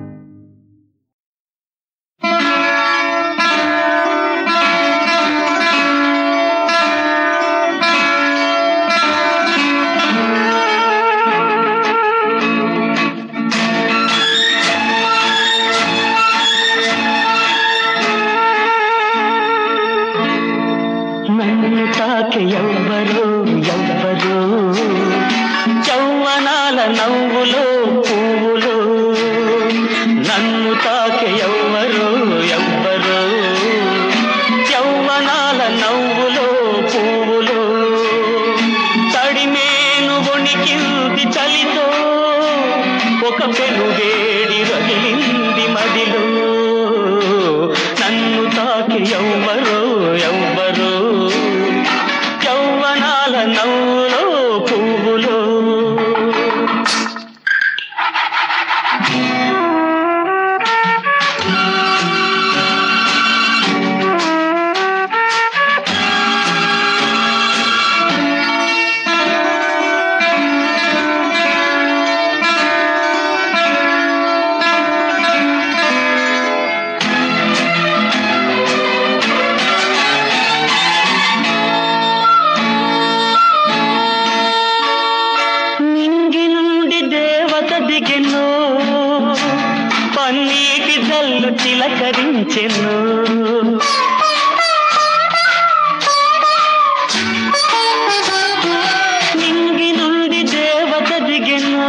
నన్ను తాకి ఎవ్వరు ఎవ్వరు చౌవనాల నవ్వులో పువ్వులు నన్ను తాకి ఎవ్వరు ఎవ్వరు చౌవనాల నవ్వులో పువ్వులు తడిమేను వణికింది చలితో ఒక పెనువేడి రగిలింది మదిలో నన్ను తాకి ఎవ్వరు ఎవ్వరు యౌవనాల నవ్వులో పువ్వులో నింగి నుండి దేవత దిగెను పన్నీటి జల్లు చిలకరించెను నింగి నుండి దేవత దిగెను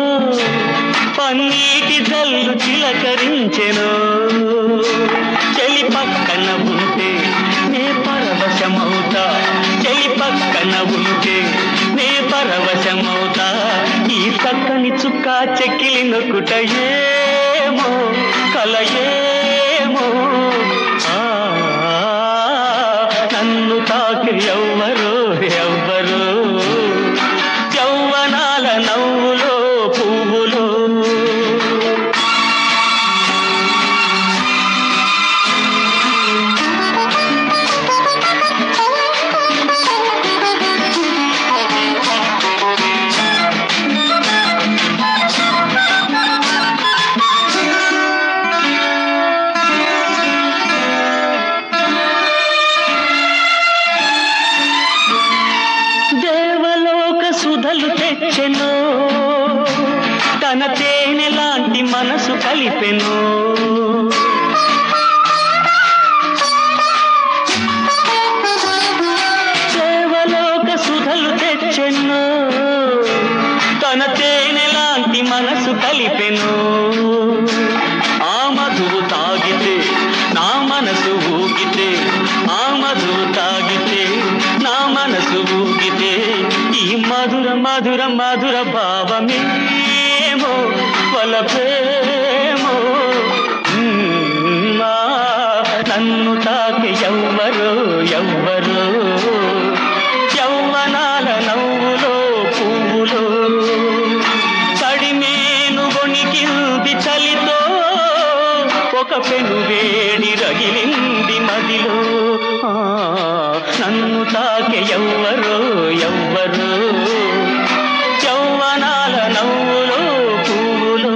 పన్నీటి జల్లు చిలకరించెను చెలి పక్కన ఉంటే నే పరవశమవుతా చెలి పక్కన ఉంటే నే పరవశమవుతా ఈ చక్కని చుక్క చెక్కిలి నొక్కుట ఏమో కల ఏమో ఆ, నన్ను తాకి ఎవ్వరు ఎవ్వరు యౌవనాల నవ్వులో పువ్వులో
Thank you.
కలిపెను తన తేనె లాంటి మనసు కలిపెను సేవలోక సుధలు తెచ్చెను తన తేనె లాంటి మనసు కలిపెను ఆ మధువు తాగితే నా మనసు ఊగితే ఆ మధువు తాగితే నా మనసు ఊగితే ఈ మధుర మధుర మధుర భావమేమో వలపేమో మ్మ్, ఆ, నన్ను తాకి ఎవ్వరో ఎవ్వరో యవ్వనాల నవ్వులో పువ్వులో తడిమేను గొణికింది చలితో ఒక పెను వేడి రగిలింది మదిలో ఆ, నన్ను తాకె ఎవ్వరో ఎవ్వరో యవ్వనాల నవ్వులో పువ్వులో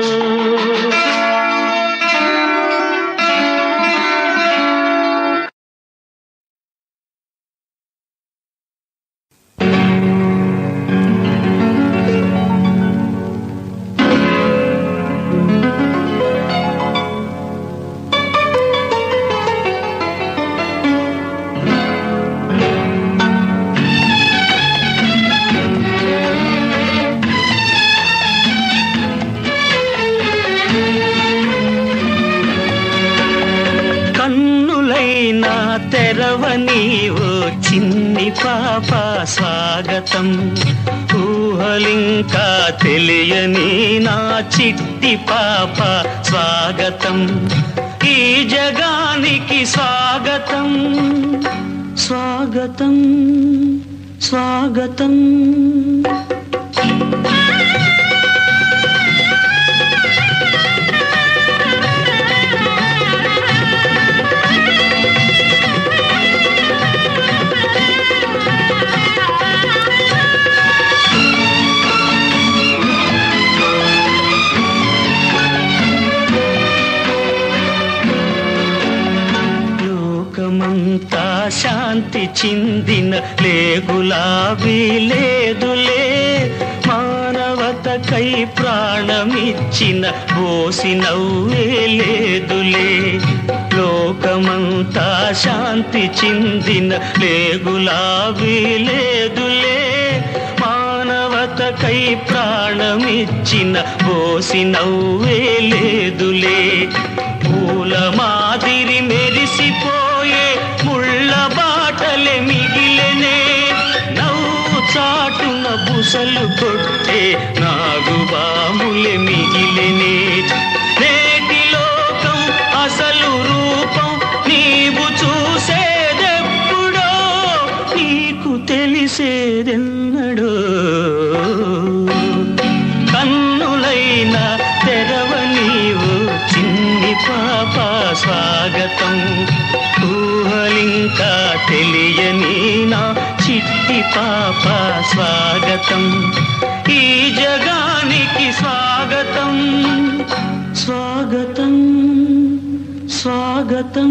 కన్నులైనా తెరవని ఓ చిన్ని పాప స్వాగతం ఊహలింకా తెలియని నా చిట్టి పాప స్వాగతం ఈ జగానికి స్వాగతం స్వాగతం స్వాగతం లోకమంతా శాంతి చిందిన లేగులాబీ లేదులే మానవతకై ప్రాణమిచ్చిన పోసి నవ్వే లేదులే లోకమంతా శాంతి చిందిన లేగులాబీ లేదులే మానవతకై ప్రాణమిచ్చిన పోసి నవ్వే లేదులే పూల మాదిరి మెరిసిపోయే ముళ్ళ బాటలే మిగిలెనే నవ్వు చాటున బుసలు కొట్టే నాగుబాములే మిగిలెనే నేటి లోకం అసలు రూపం నీవు చూసేదెప్పుడో నీకు తెలిసేదెన్నడో కన్నులైన తెరవ నీవు చిన్ని పాప స్వాగతం ఊహలింకా తెలియని నా చిట్టి పాప స్వాగతం ఈ జగానికి స్వాగతం స్వాగతం స్వాగతం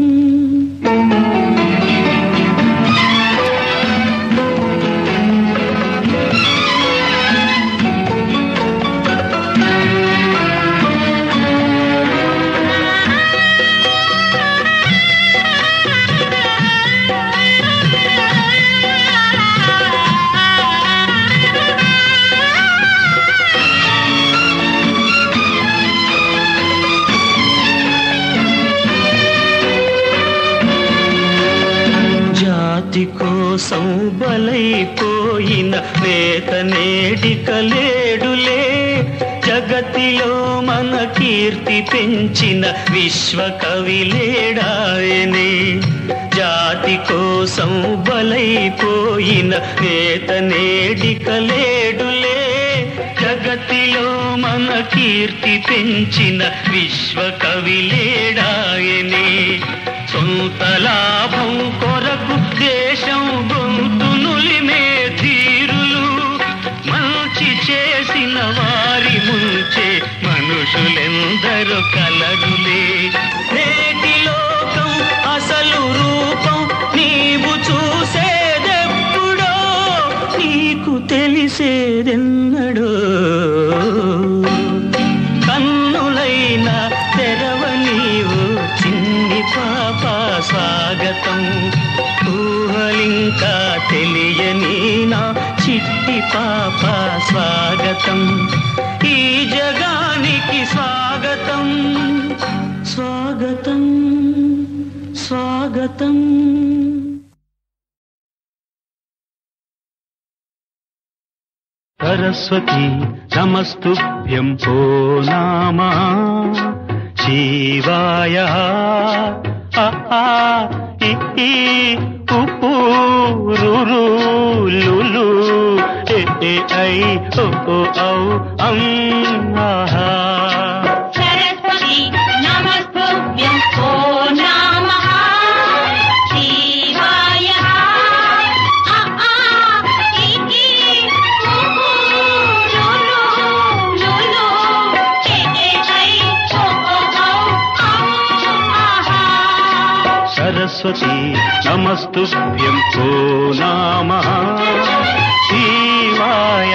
జాతి కోసం బలైపోయిన నేత నేడిక లేడులే జగతిలో మన కీర్తి పెంచిన విశ్వకవి లేడాయనే జాతి కోసం బలైపోయిన నేత నేడిక లేడులే జగతిలో మన కీర్తి పెంచిన విశ్వకవి లేడాయనే సొంత లాభం కొరకు దేశం గొంతు నులిమే ధీరులు మంచి చేసిన వారి ముంచే మనుషులెందరూ కలరులే నేటి లోకం అసలు రూపం నీవు చూసేదెప్పుడో నీకు తెలిసి తెలిసేదెన్నడో కన్నులైన తెరవనీవు చిన్ని పాప స్వాగతం ఊహలింకా తెలియని నా చిట్టి పాప స్వాగతం ఈ జగానికి స్వాగతం స్వాగతం స్వాగతం సరస్వతి నమస్తుభ్యం ఓ నామా శివాయ ఆ, ఆ, ఇ, ఈ, ఉ, ఊ, రు, రు, లు, లు, ఏ, ఏ, ఐ, ఓ, ఓ, ఔ, అం, ఆహా.
సరస్వతి నమస్తుభ్యం ఓ నమః శివాయ ఆ ఆ ఈ ఈ ఊ ఊ లు లు లు లు ఏ ఏ ఐ ఓ ఓ ఔ ఔ ఆహా
సరస్వతి నమస్తుభ్యం ఓ నామ శివాయ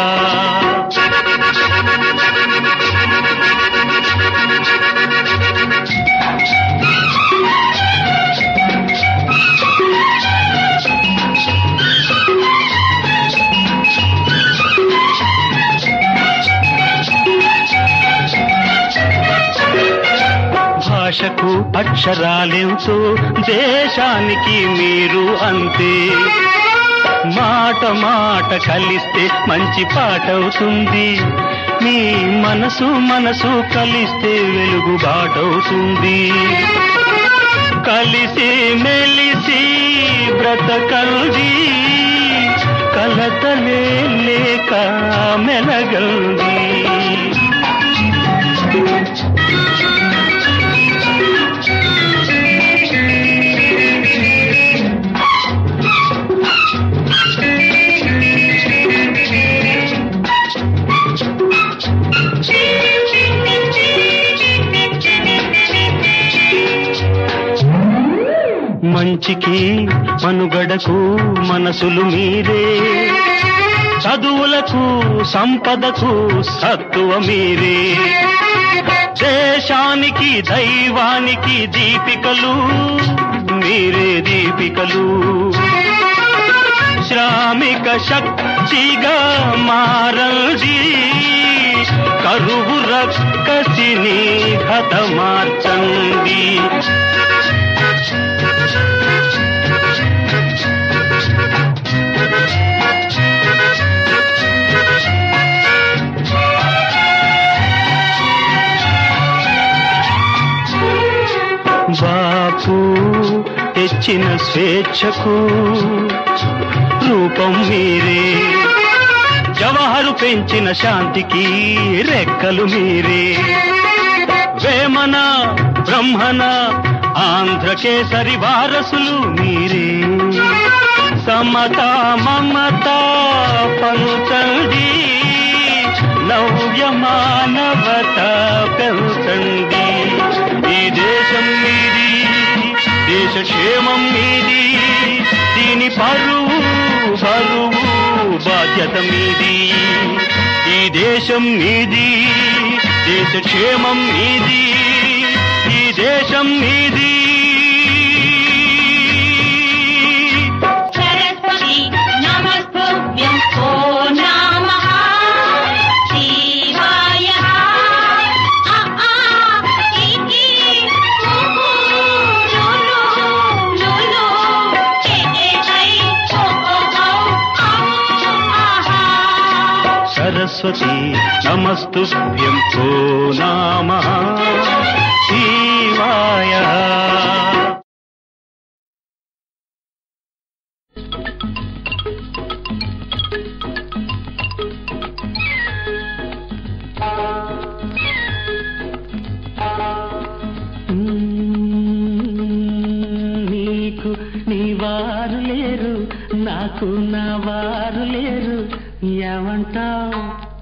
భాషకు అక్షరాలెంతో దేశానికి మీరు అంతే మాట మాట కలిస్తే మంచి పాట అవుతుంది మీ మనసు మనసు కలిస్తే వెలుగు బాటవుతుంది కలిసి మెలిసి బ్రతకల్ది కలతలే లేక మెలగల్ది మంచికి మనుగడకు మనసులు మీరే చదువులకు సంపదకు సత్తువ మీరే దేశానికి దైవానికి దీపికలు మీరే దీపికలు శ్రామిక శక్తిగా మారల్ది కరువు రక్కసిని హతమార్చండి బాపు తెచ్చిన స్వేచ్ఛకు రూపం మీరే జవహరు పెంచిన శాంతికి రెక్కలు మీరే వేమన బ్రహ్మణ ఆంధ్రకేసరి వారసులు మీరే సమత మమత పంచండి నవ్య మానవత పెంచండి ఈ దేశం మీది దేశ క్షేమం మీది దీని పరువు బరువు బాధ్యత మీది ఈ దేశం మీది దేశ క్షేమం మీది ఈ దేశం మీది
సరస్వతి నమస్తుభ్యం ఓ నమః శివాయ ఆ ఆ ఈ ఈ ఊ ఊ లు లు లు లు ఏ ఏ ఐ ఓ ఓ ఔ ఔ ఆహా
సరస్వతి నమస్తుభ్యం ఓ నామ శివాయ నీకు నీ వారు లేరు నాకు నా వారు లేరు ఏమంటావు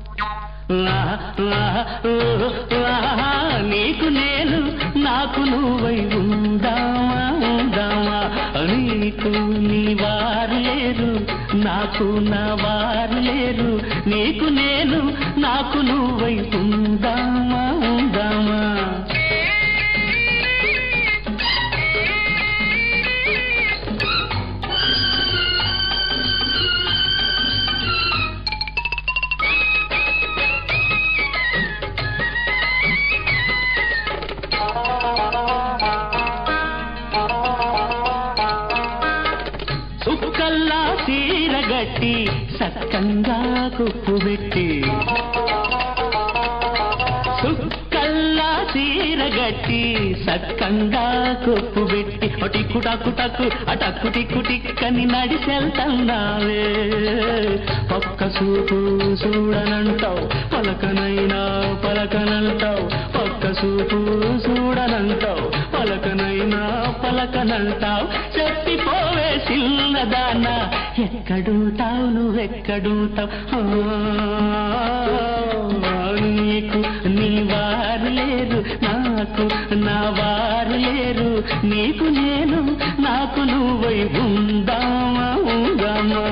నీకు నేను నాకు నువ్వై ఉందామా ఉందామా నీకు నీ వారు లేరు నాకు నా వారు లేరు నీకు నేను నాకు నువ్వై ఉందామా ఉందామా సుక్కల్లా చీరగట్టి సక్కంగా కుప్పు పెట్టి సుక్కల్లా చీరగట్టి సక్కంగా కుప్పు పెట్టి టిక్కు టక్కు టక్కు అటక్కు టిక్కు టిక్కని నడిచెళ్తున్నావే పక్క చూపు చూడనంటావు పలకనైనా పలకనంటావు పక్క చూపు చూడనంటావు పలకనైనా పలకనంటావు చెప్పిపోవే చిన్నదాన ఎక్కడుంటావు నువ్వెక్కడుంటావు ఆ, నీకు నీ వారు లేరు నాకు నా వారు లేరు నీకు నేను నాకు నువ్వై ఉందామా ఉందామా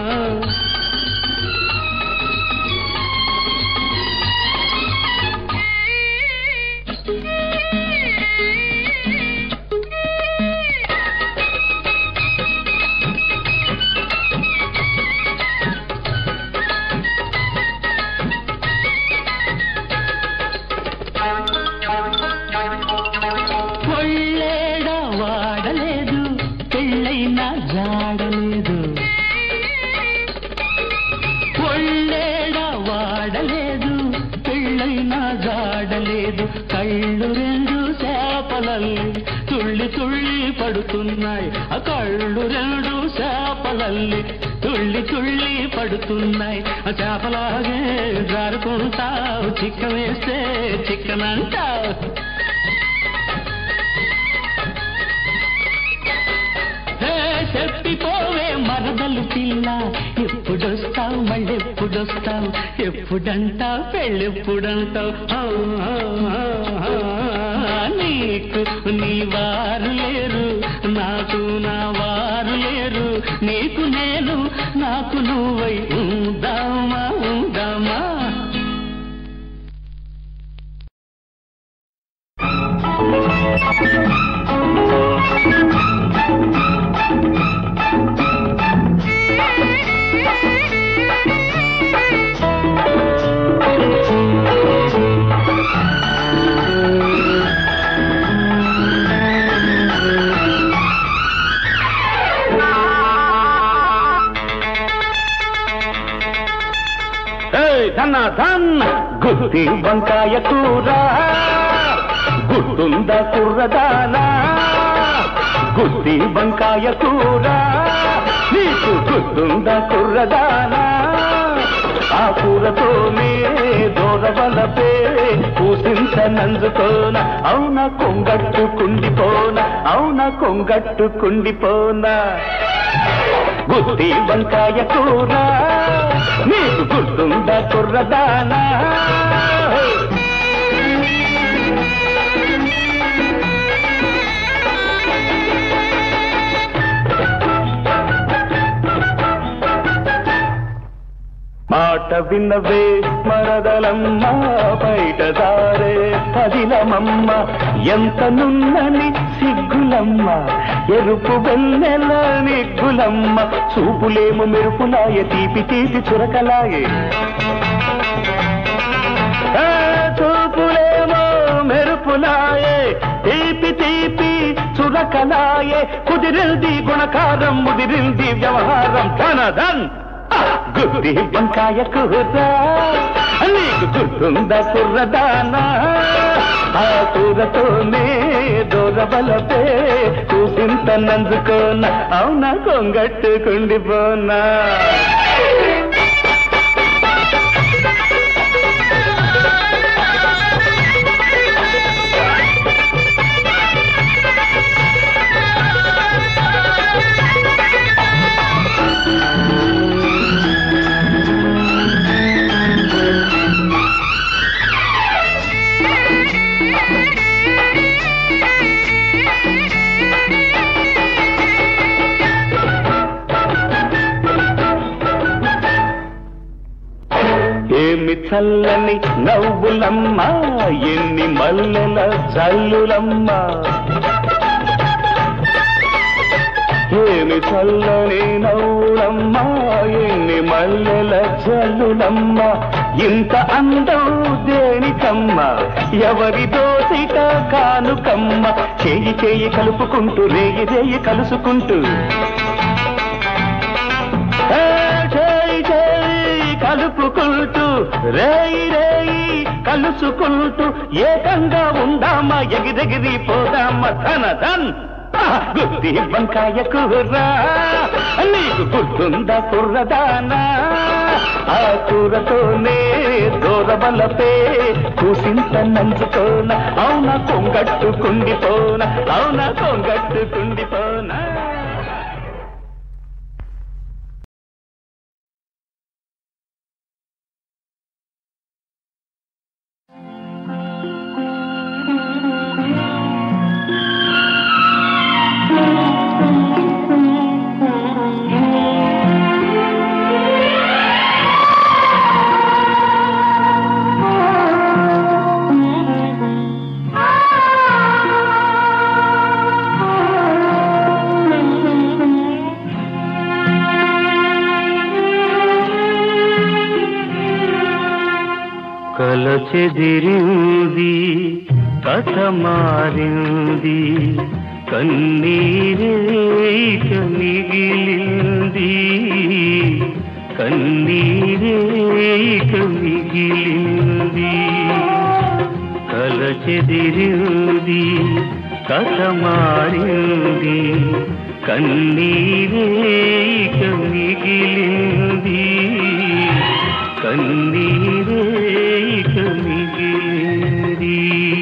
ఒళ్ళేడ వాడలేదు పెళ్ళైనా జాడలేదు ఒళ్ళేడ వాడలేదు పెళ్ళైనా జాడలేదు కళ్ళు రెండు చేపలల్లి తుళ్ళి తుళ్ళి పడుతున్నాయి ఆ కళ్ళు రెండు చేపలల్లి తుళ్ళి తుళ్ళి పడుతున్నాయి ఆ చేపలాగే జారుకుంటావు చిక్క వేస్తే చిక్కనంటావు హే, చెప్పిపోవే మరదలు పిల్ల ఎప్పుడొస్తావు మళ్ళీ ఎప్పుడొస్తావు ఎప్పుడంటావు పెళ్ళెప్పుడంటావు ఆ, ఆ, ఆ, ఆ, నీకు నీ వారు లేరు నాకు నా వారు లేరు నీకు నేను నాకు నువ్వై ఉందామా ఉందామా ధన ధన్ గుత్తి వంకాయ కూర గుర్తుంద కుర్రదానా గుత్తి వంకాయ కూర నీకు గుర్తుంద కుర్రదానా ఆ కూరతోనే దూరవలపే పూసింత నంజుకోన అవున కొంగట్టు కుండిపోన అవున కొంగట్టు కుండిపోనా గుత్తి వంకాయ కూర నీకు గుర్తుందా కుర్రదానా మాట విన్నవే మరదలమ్మ బయట దారే పదిలమమ్మ ఎంత నున్నని సిగ్గులమ్మ ఎరుపు వెన్నెల నిగ్గులమ్మ చూపులేము మెరుపులాయ తీపి తీపి చురకలాయే ఆ, చూపులేమో మెరుపులాయే తీపి తీపి చురకలాయే కుదిరింది గుణకారం ముదిరింది వ్యవహారం ధన ధన్ గుర్తి వంకాయ కూర నీకు గుర్తుందా కుర్రదానా ఆ కూరతోనే దూరబలపే కూసింత నందుకోన అవునా కొంగట్టుకుండిపోనా చల్లని నవ్వులమ్మ ఎన్ని మల్లెల చల్లులమ్మ ఏమి చల్లని నవ్వులమ్మ ఎన్ని మల్లెల చల్లులమ్మ ఇంత అందం దేనికమ్మ ఎవరి దోసిట కానుకమ్మ చేయి చేయి కలుపుకుంటూ రేయి రేయి కలుసుకుంటూ ఏ చేయి చేయి కలుపుకుంటూ రేయి రేయి కలుసుకుంటూ ఏకంగా ఉందామా ఎగిరెగిరి పోదామా ధన ధన్ గుత్తి వంకాయ కూర నీకు గుర్తుందా కుర్రదానా ఆ కూరతోనే దూరబలపే కూసింత నంచుకోన అవునా కొంగట్టు కుండిపోన అవునా కొంగట్టు కుండిపోనా కలచెదిరింది కథ మారింది కన్నీరేక మిగిలింది కన్నీరేక మిగిలింది కలచెదిరింది కథ మారింది కన్నీరేక మిగిలింది కన్నీరేక మిగిలింది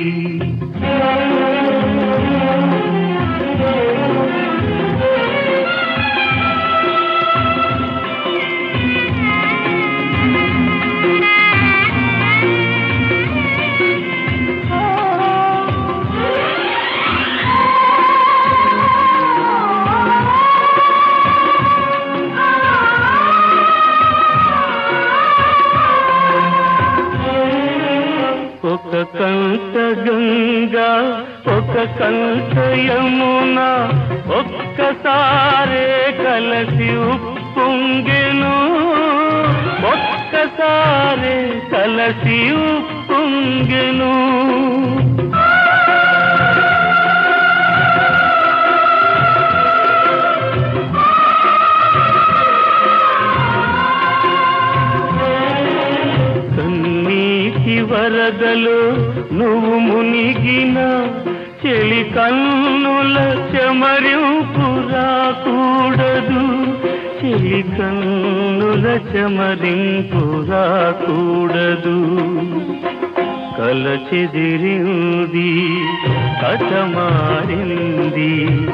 ఒక కంట గంగా ఒక కంట యమున ఒక్కసారే కలసి ఉప్పొంగెను ఒక్కసారే కలసి ఉప్పొంగెను కన్నీటి వరదలు నువ్వు మునిగిన చెలి కన్నుల చెమరింపు రాకూడదు చెలి కన్నుల చెమరింపు రాకూడదు కలచెదిరింది కథ మారింది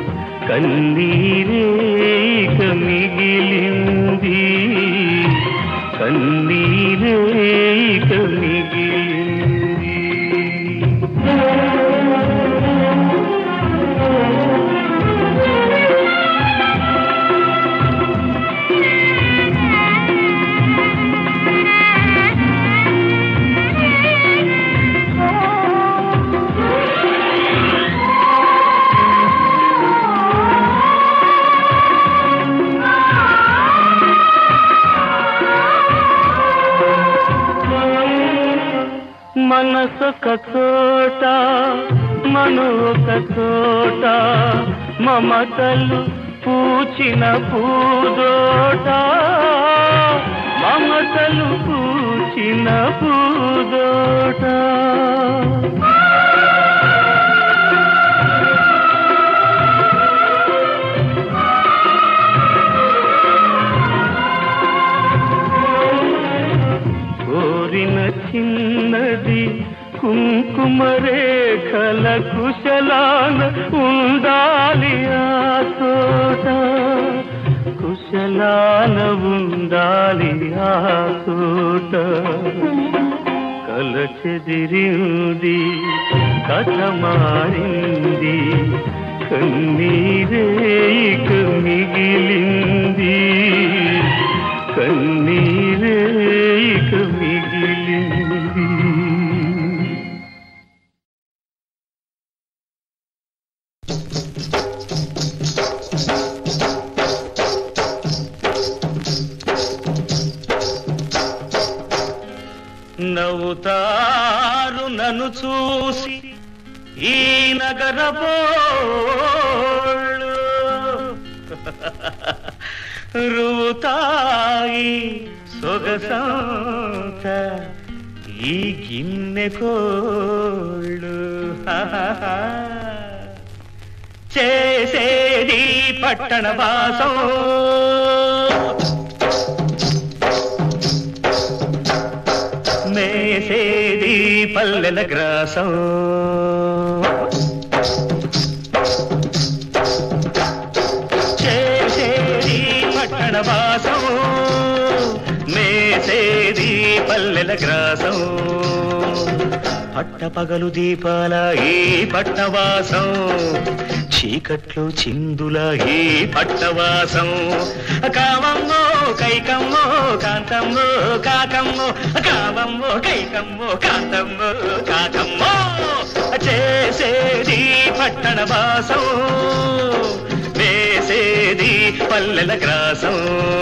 కన్నీరేక మిగిలింది కన్నీరేక మిగిలింది మనసొక చోట మను ఒక చోట మమతలు పూచిన పూదోట మమతలు పూచిన పూదోట కోరిన చిన్నది కుంకుమ రేఖల కుశలాన ఉండాలి ఆ తోట కుశలాన ఉండాలి ఆ తోట కలచెదిరింది కథ మారింది కన్నీరేక మిగిలింది కన్నీరేక మిగిలింది నవ్వుతారు నన్ను చూసి ఈ నగరపోళ్ళు రుతాయి సొగసంత ఈ గిన్నె కోళ్ళు చేసేది పట్టణ వాసం మేసేది పల్లెల గ్రాసం చేసేది పట్టణ వాసం మేసేది పల్లెల గ్రాసం పట్టపగలు దీపాల ఈ పట్టవాసం చీకట్లు చిందుల ఈ పట్టవాసం కావమ్మో కైకమ్మో కాంతమ్మో కాకమ్మో కావమ్మో కైకమ్మో కాంతమ్మో కాకమ్మో చేసేది పట్టణ వాసం వేసేది పల్లెల గ్రాసం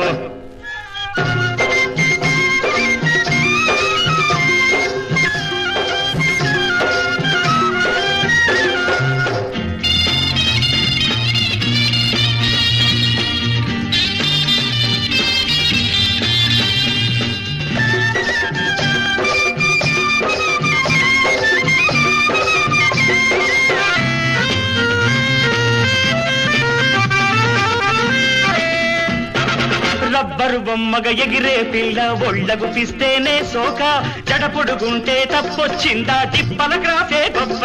రబ్బరు బొమ్మగ ఎగిరే పిల్ల ఒళ్ళగు పిస్తేనే సోక జడపొడుగుంటే తప్పొచ్చిందా తిప్పల గ్రాఫే గొప్ప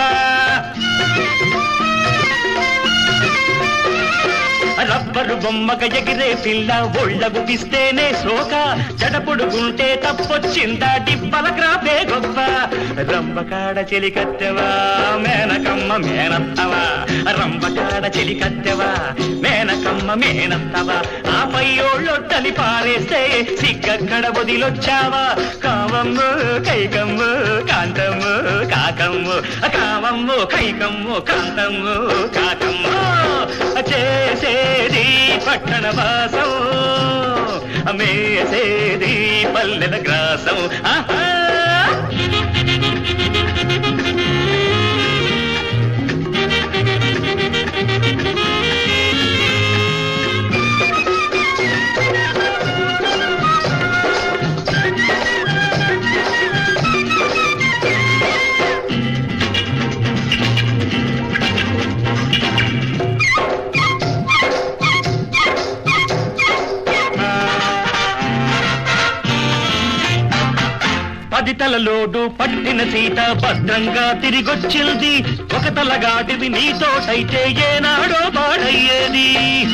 రబ్బరు బొమ్మగ ఎగిరే పిల్ల ఒళ్ళగు పిస్తేనే సోక జడపొడుగుంటే తప్పొచ్చిందా డిబ్బల గ్రాఫే గొప్ప రంబకాడ చెలికత్తెవా మేనకమ్మ మేనత్తవా రంబకాడ చెలికత్తెవా మేనకమ్మ మేనత్తవా ఆ పయ్యోళ్ళొట్టని పారేస్తే సిగ్గక్కడ వదిలొచ్చావా కావమ్ము కైకమ్ము కాంతమ్ము కాకమ్ము కావమ్ము కైకమ్ము కాంతమ్ము కాకమ్ము చేసేది పట్టణ వాసం మేసేది పల్లెల గ్రాసం ఆహా పది తలలోడు పట్టిన సీత భద్రంగా తిరిగొచ్చింది ఒక తలగాటిది నీతోటైతే ఏనాడో పాడయ్యేది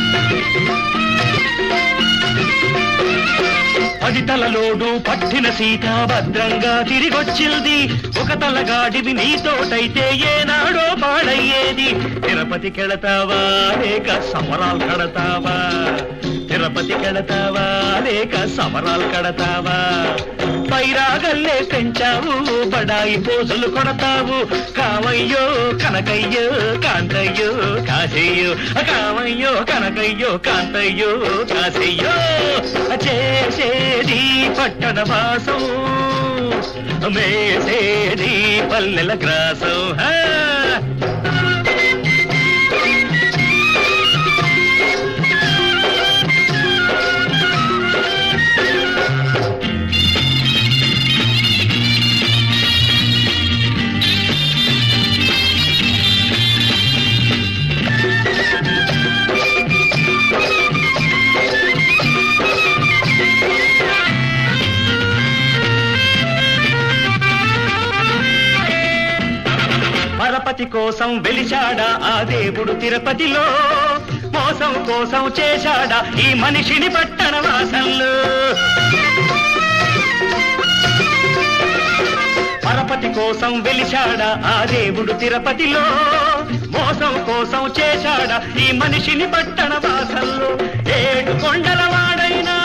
పది తలలోడు పట్టిన సీత భద్రంగా తిరిగొచ్చింది ఒక తలగాడివి నీతోటైతే ఏనాడో పాడయ్యేది తిరుపతి కెళతావా లేక సమరాలు కడతావా తిరుపతి కెళతావా లేక సమరాలు కడతావా పైరాగల్లే పెంచావు బడాయి పోజులు కొడతావు కావయ్యో కనకయ్యో కాంతయ్యో కాశయ్యో కావయ్యో కనకయ్యో కాంతయ్యో కాశయ్యో చేసేది పట్టణ వాసం మేసేది పల్లెల గ్రాసం హా పరపతి కోసం వెలిచాడా ఆ దేవుడు తిరుపతిలో మోసం కోసం చేశాడా ఈ మనిషిని పట్టణ వాసంలో పరపతి కోసం వెలిచాడా ఆ దేవుడు తిరుపతిలో మోసం కోసం చేశాడా ఈ మనిషిని పట్టణ వాసంలో ఏడు కొండల వాడైనా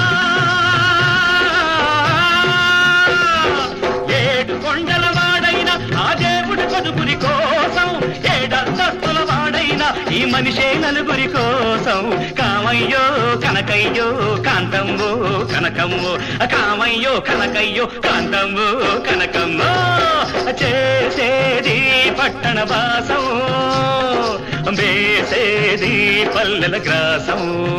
ఏడు కొండల వాడైనా ఆ దేవుడు కదుపుని కోసం ఏడంతస్తుల వాడైనా ఈ మనిషే నలుగురి కోసం కామయ్యో కనకయ్యో కాంతమ్మో కనకమ్మో కామయ్యో కనకయ్యో కాంతమ్మో కనకమ్మో చేసేది పట్టణ వాసం వేసేది పల్లెల గ్రాసం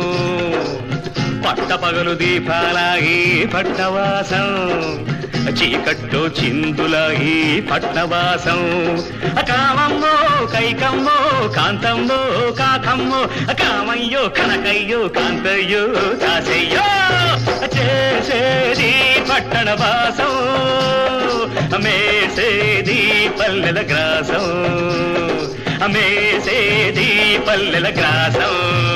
పట్ట పగలు దీపాలాగి పట్టవాసం చీకట్టు చిందులాగి పట్నవాసం కామమ్మో కైకమ్మో కాంతమ్మో కాకమ్మో కామయ్యో కనకయ్యో కాంతయ్యో దాసయ్యో చేసేది పట్టణ వాసం మేసేది పల్లెల గ్రాసం మేసేది పల్లెల గ్రాసం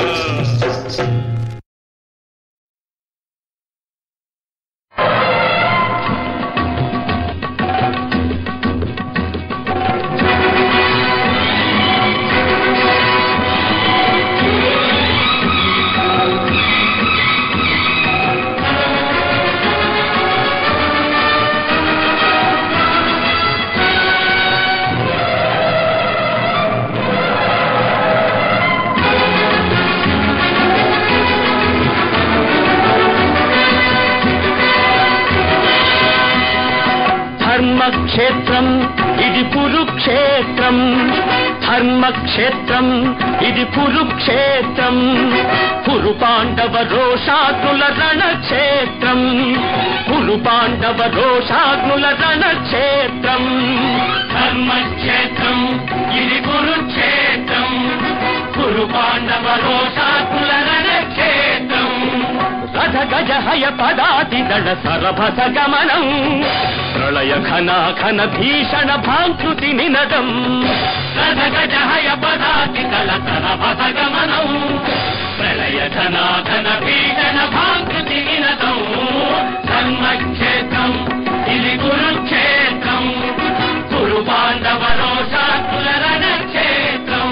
ధర్మక్షేత్రం ఇది కురుక్షేత్రం ధర్మక్షేత్రం ఇది కురుక్షేత్రం కురు పాండవ రోషాగ్నుల రణక్షేత్రం కురు పాండవ రోషాగ్నుల రణక్షేత్రం ధర్మక్షేత్రం ఇది కురుక్షేత్రం కురు పాండవ రోషాగ్నుల రణక్షేత్రం రథ గజ హయ పదాతి దళ సరభస గమనం ప్రళయ ఘన ఘన భీషణ భాంకృతి నినదం రథ గజ హయ పదాతి దళ సరభస గమనం ప్రళయ ఘన ఘన భీషణ భాంకృతి నినదం ధర్మక్షేత్రం ఇది కురుక్షేత్రం కురు పాండవ రోషాకుల రణక్షేత్రం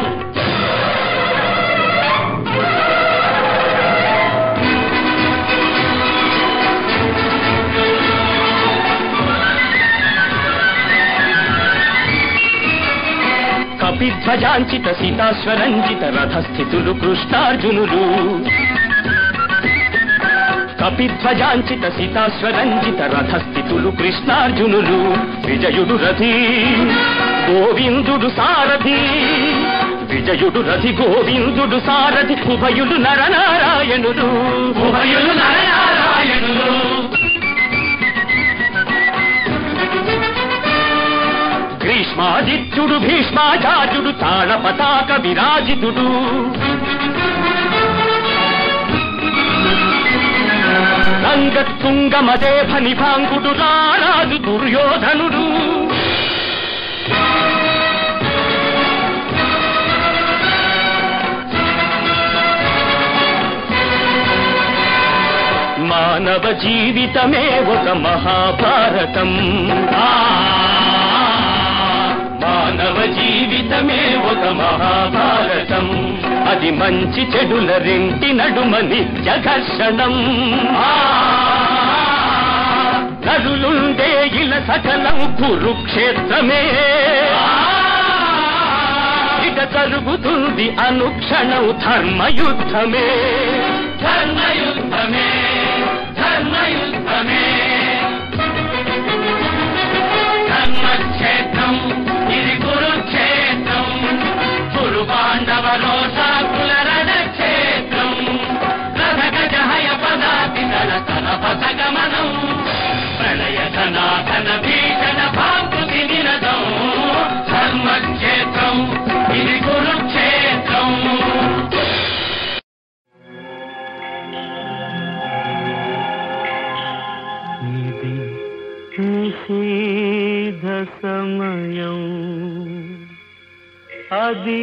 కపిధ్వజాంచిత సీతాశ్వరంజిత రథస్థితులు కృష్ణార్జునులు కపిధ్వజాంచిత సీతాశ్వరంజిత రథస్థితులు కృష్ణార్జునులు విజయుడు రథి గోవిందుడు సారథి విజయుడు రథి గోవిందుడు సారథి ఉభయులు నరనారాయణులు ఉభయులు నరనారాయణులు గ్రీష్మాదిత్యుడు భీష్మాచార్యుడు తాళ పతాక విరాజితుడు రంగత్తుంగ మదేభ నిభాంగుడు రారాజు దుర్యోధనుడు మానవ జీవితమే ఒక మహాభారతం మానవ జీవితమే ఒక మహాభారతం అది మంచి చెడుల రెంటి నడుమ నిత్య ఘర్షణం నరులుండే ఇల సకలం కురుక్షేత్రమే ఇక జరుగుతుంది అనుక్షణం ధర్మయుద్ధమే ధర్మయుద్ధమే ధర్మయుద్ధమే ధర్మక్షేత్రం ఇది కురుక్షేత్రం కురు పాండవ రోషాకుల రణక్షేత్రం రథ గజ హయ పదాతి దళ తలపథ గమనం ప్రళయ ఘనాఘన భీషణ భాంకృతి నిరదం ధర్మక్షేత్రం ఇది కురుక్షేత్రం
ఇది నిషేధ సమయం అది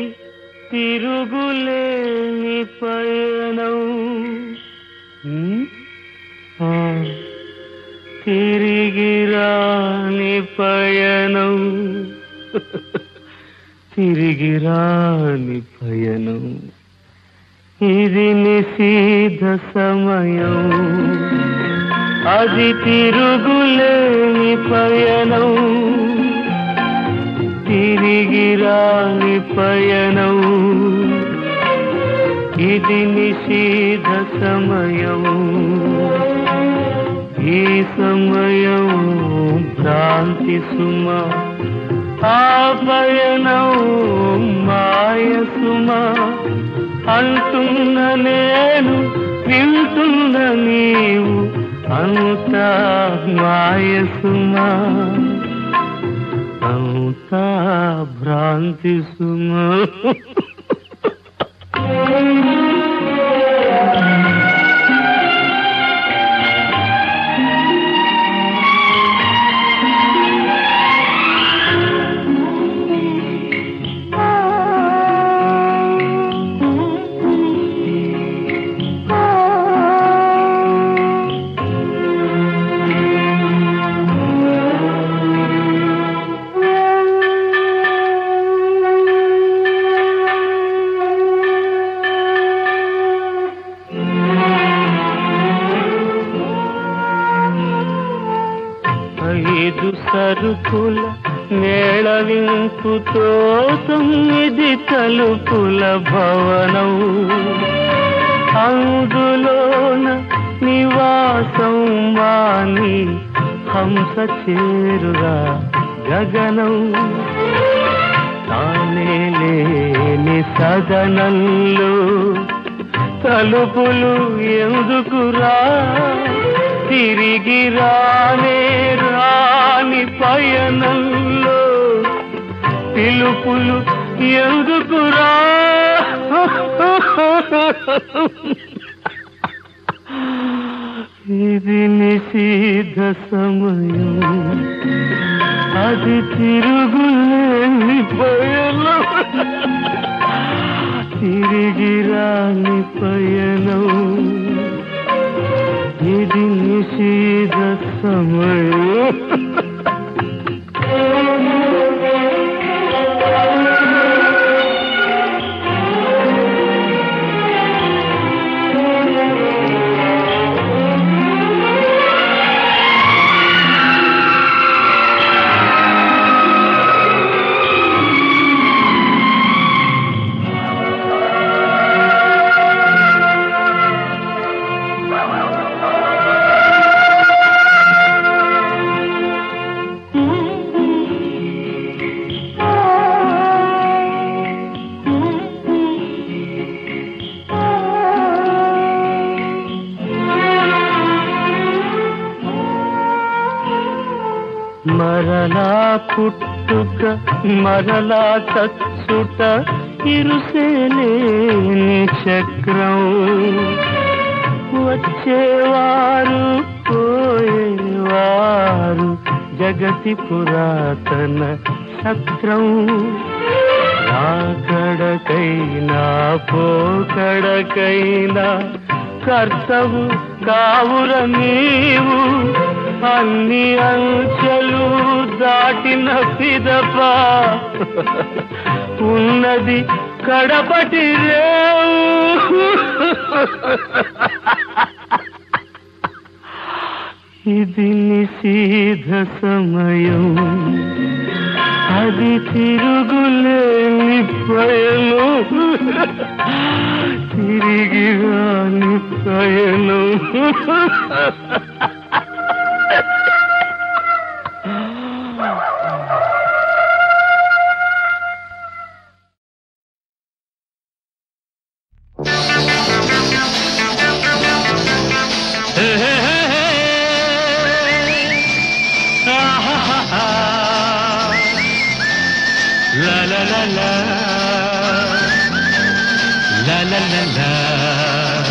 తిరుగులేని పయనం ఉమ్, ఆ, తిరిగి రాని పయనం తిరిగి రాని పయనం ఇది నిషీధ సమయం అది తిరుగులేని పయనం తిరిగి రాని పయనం
ఇది నిషేధ సమయం ఈ సమయం భ్రాంతి సుమ ఆ పయనం మాయ సుమ అంటున్న నేను వింటున్న నీవు అంతా మాయ సుమ అంతా భ్రాంతి సుమ ఐదు సరుకుల మేళవింపుతో తొమ్మిది తలుపుల భవనం అందులోన నివాసం వాణి హంస చేరుగా గగనం తానే లేని సదనంలో తలుపులు ఎందుకురా తిరిగి రానే రాని పయనంలో పిలుపులు ఎందుకురా ఇది నిషిద్ధ సమయం అది తిరుగులేని పయనం తిరిగి రాని పయనం ఇది నిషేధ సమయం మరలా పుట్టుక మరలా చచ్చుట ఇరుసేలేని చక్రం వచ్చేవారు పోయేవారు జగతి పురాతన సత్రం రాకడకైనా పోకడకైనా కర్తవు కావుర నీవు అన్ని అంచెలు దాటిన పిదప ఉన్నది కడపటి రేవు ఇది నిషేధ సమయం అది తిరుగులేని పయనం తిరిగి రాని పయనం
La la la la La la la la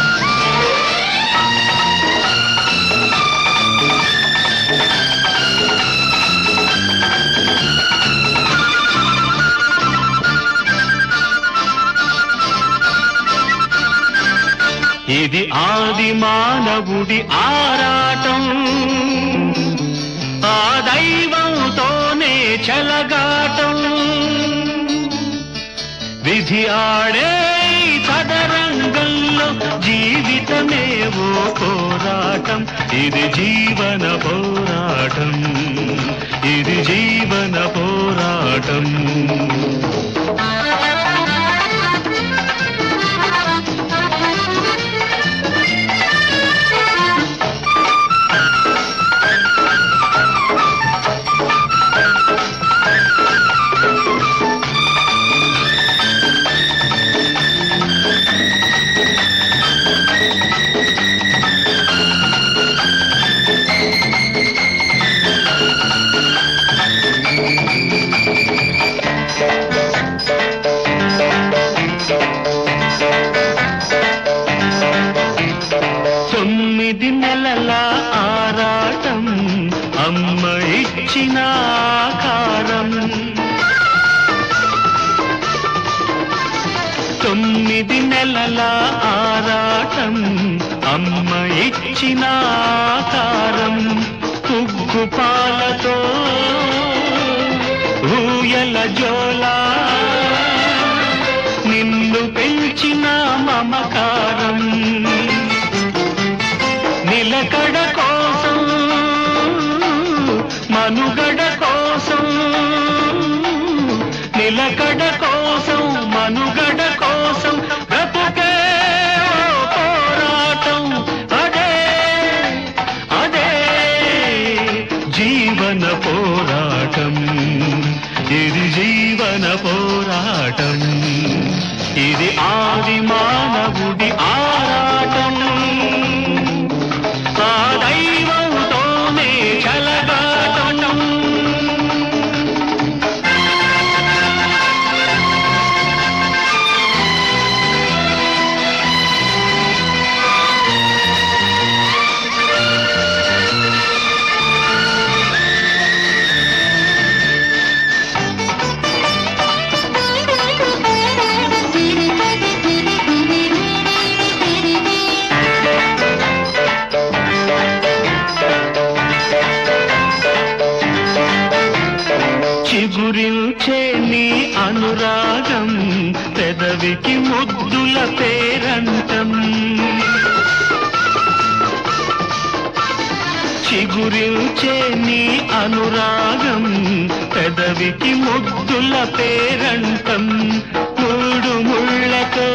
ఇది ఆది మానవుడి ఆరాటం ఆ దైవంతోనే చెలగాటం విధి ఆడే ఈ చదరంగంలో జీవితమే ఓ పోరాటం ఇది జీవన పోరాటం ఇది జీవన పోరాటం
ఇచ్చిన ఆకారం తొమ్మిది నెలల ఆరాటం అమ్మ ఇచ్చిన ఆకారం ఉగ్గు పాలతో ఊయల జోలా నిన్ను పెంచిన మమకారం నిలకడ కోసం మనుగడ కోసం నిలకడ కోసం మనుగడ కోసం బ్రతుకే ఓ పోరాటం అదే అదే జీవన పోరాటం ఇది జీవన పోరాటం ఇది ఆది మానవుడి ఆరాటం ఆ దైవంతోనే చలగాటం చిగురించే నీ అనురాగం పెదవికి ముద్దుల పేరంటం చిగురించే నీ అనురాగం పెదవికి ముద్దుల పేరంటం మూడు ముళ్ళతో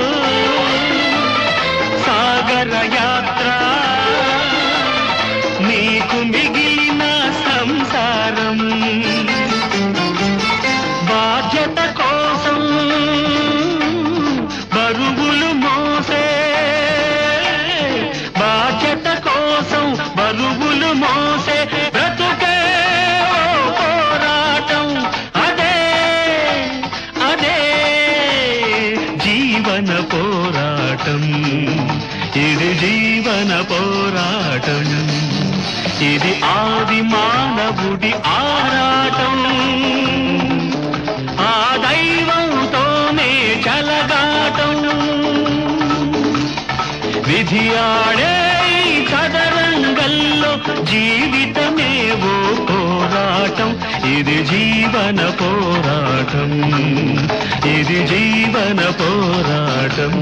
సాగర యాత్ర నీకు మిగిలిన సంసారం బాధ్యత కోసం బరువులు మోసే బాధ్యత కోసం బరువులు మోసే బ్రతుకే ఓ పోరాటం అదే అదే జీవన పోరాటం ఇది జీవన పోరాటం ఇది ఆది మానవుడి ఆరాటం ఆ దైవంతోనే చలగాటం విధి ఆడే ఈ చదరంగల్లో జీవితమే ఓ పోరాటం ఇది జీవన పోరాటం ఇది జీవన పోరాటం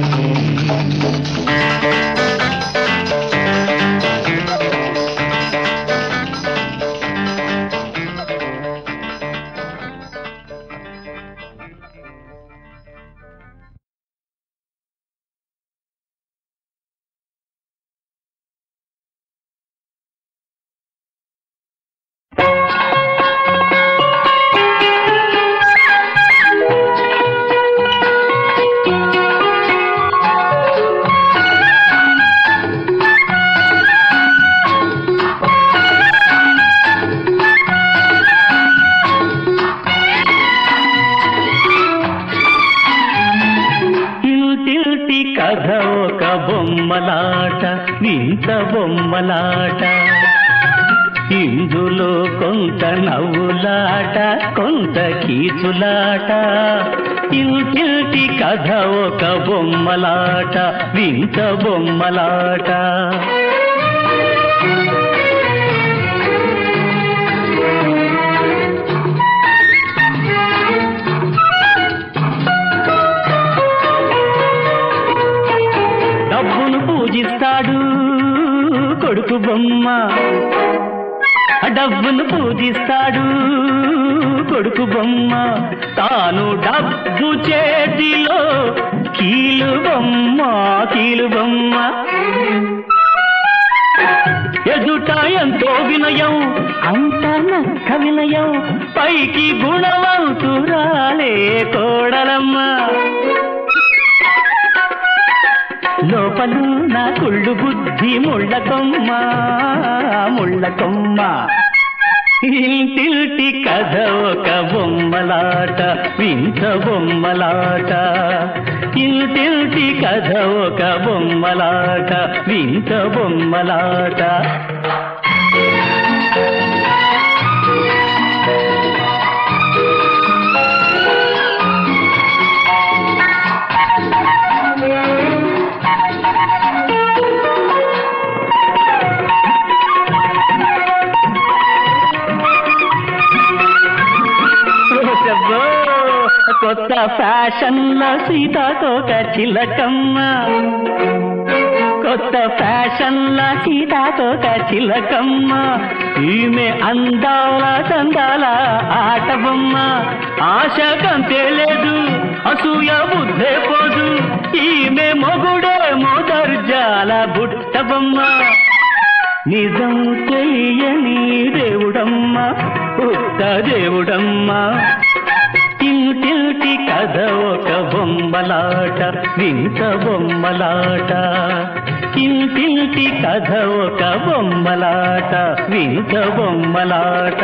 ఇంటింటి కథ ఒక బొమ్మలాట వింత బొమ్మలాట ఇందులో కొంత నవ్వులాట కొంత కీచులాట ఇంటింటి కథ ఒక బొమ్మలాట వింత బొమ్మలాట డబ్బును పూజిస్తాడు కొడుకు బొమ్మ డబ్బును పూజిస్తాడు కొడుకు బొమ్మ తాను డబ్బు చేతిలో కీలు బొమ్మ కీలు బొమ్మ ఎదుట ఎంతో వినయం అంత నక్క వినయం పైకి గుణవంతురాలే కోడలమ్మ లోపలు నా కుళ్ళు బుద్ధి ముళ్ళ కొమ్మ ముళ్ళ కొమ్మ ఇంటిల్టి కథ ఒక బొమ్మలాట వింత బొమ్మలాట ఇంటిల్టి కథ ఒక బొమ్మలాట వింత బొమ్మలాట కొత్త ఫ్యాషన్ల సీతాకోక చిలకమ్మ కొత్త ఫ్యాషన్ల సీతాకోక చిలకమ్మ ఈమె అందాల చందాల ఆటబొమ్మ ఆశ కంతే లేదు అసూయ బుద్ధే పోదు ఈమె మొగుడే మోదర్జాల బుట్టబొమ్మ నిజం చెయ్యని దేవుడమ్మ ఉత్త దేవుడమ్మ ఇంటింటి కథ ఒక బొమ్మలాట వింత బొమ్మలాట ఇంటింటి కథ ఒక బొమ్మలాట వింత బొమ్మలాట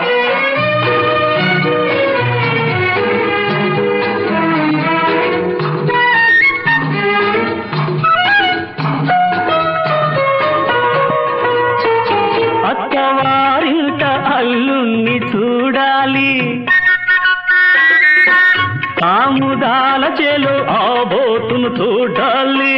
అత్తవారింట అల్లుణ్ణి చూడాలి ఆముదాల చేలు ఆ బోటును చూడాలి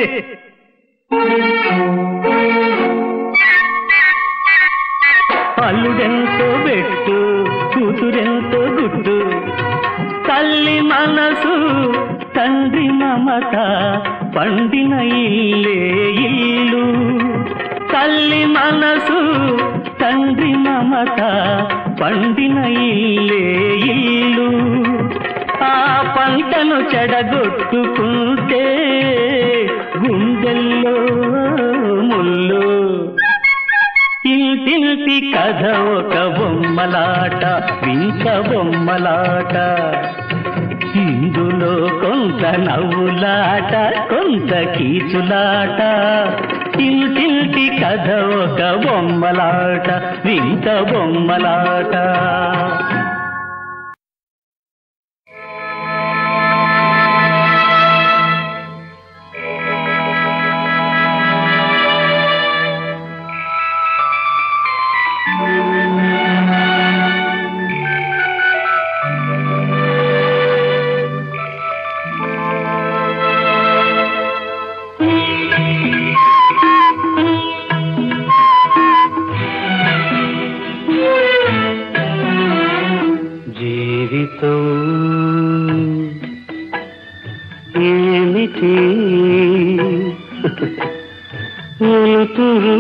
అల్లుడెంతో పెట్టు కూతురెంతో గుట్టు తల్లి మనసు తండ్రి మమత పండిన ఇల్లే ఇల్లు తల్లి మనసు తండ్రి మమత పండిన ఇల్లే ఇల్లు ఆ పంటను చెడగొట్టుకుంటే గుండెల్లో ముళ్ళు ఇంటింటి కథ ఒక బొమ్మలాట వింత బొమ్మలాట ఇందులో కొంత నవ్వులాట కొంత కీచులాట ఇంటింటి కథ ఒక బొమ్మలాట వింత బొమ్మలాట జీవితం ఏమిటి వెలుతురు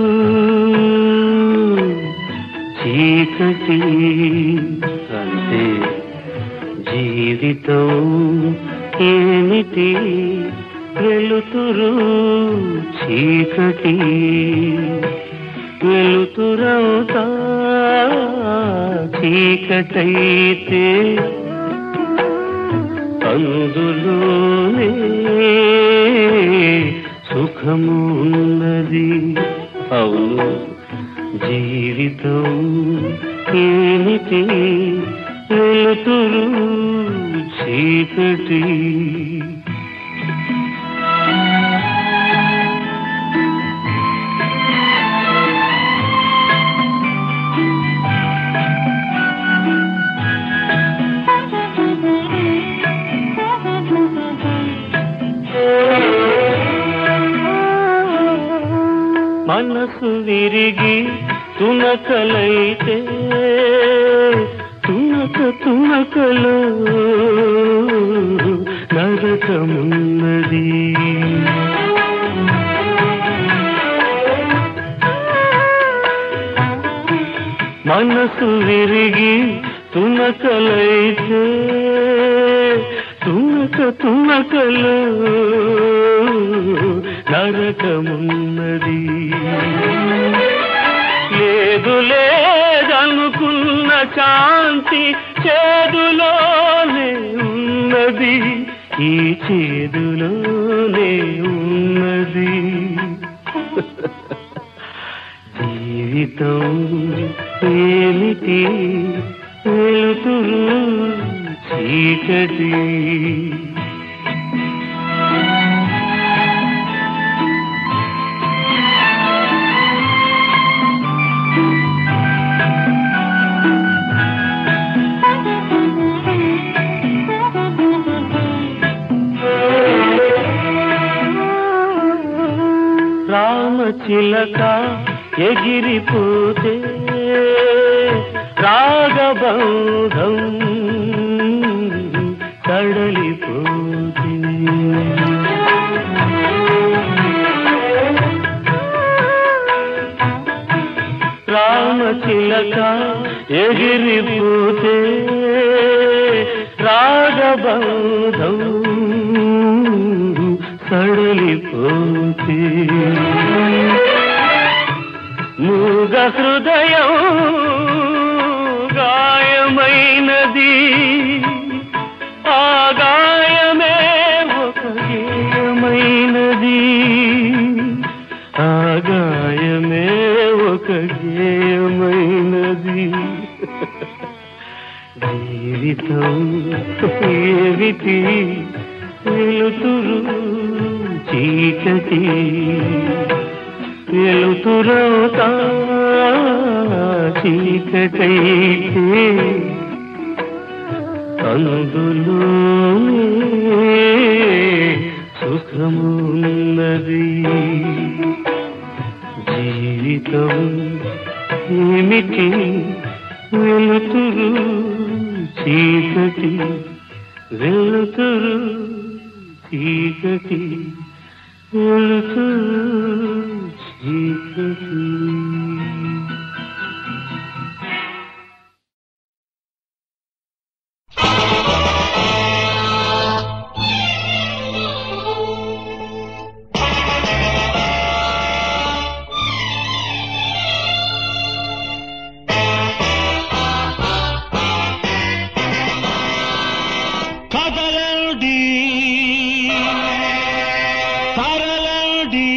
చీకటి అంతే జీవితం ఏమిటి వెలుతురు చీకటి వెలుతురవుతా చీకటైతే అందులోనే సుఖము ఉన్నది అవును జీవితం ఏమిటి వెలుతురు చీకటి మనసు విరిగి తునకలైతే తునక తునకలో నరకమున్నది మనసు విరిగి తునకలైతే తునక తునకలో నరకమున్నది లేదు లేదనుకున్న శాంతి చేదులోనే ఉన్నది ఈ చేదులోనే ఉన్నది జీవితం ఏమిటి వెలుతురు చీకటి రామచిలక ఎగిరిపోతే రాగబంధం సడలిపోతే రామచిలక ఎగిరిపోతే రాగబంధం సడలిపోతే మూగ హృదయం గాయమైనది ఆ గాయమే ఒక గేయమైనది ఆ గాయమే ఒక గేయమైనది జీవితం ఏమిటి వెలుతురు చీకటి వెలుతురవుతా చీకటైతే అందులో సుఖమున్నది జీవితం ఏమిటి వెలుతురు చీకటి వెలుతురు చీకటి వెలుతురు చీకటి
కదలండి తరలండి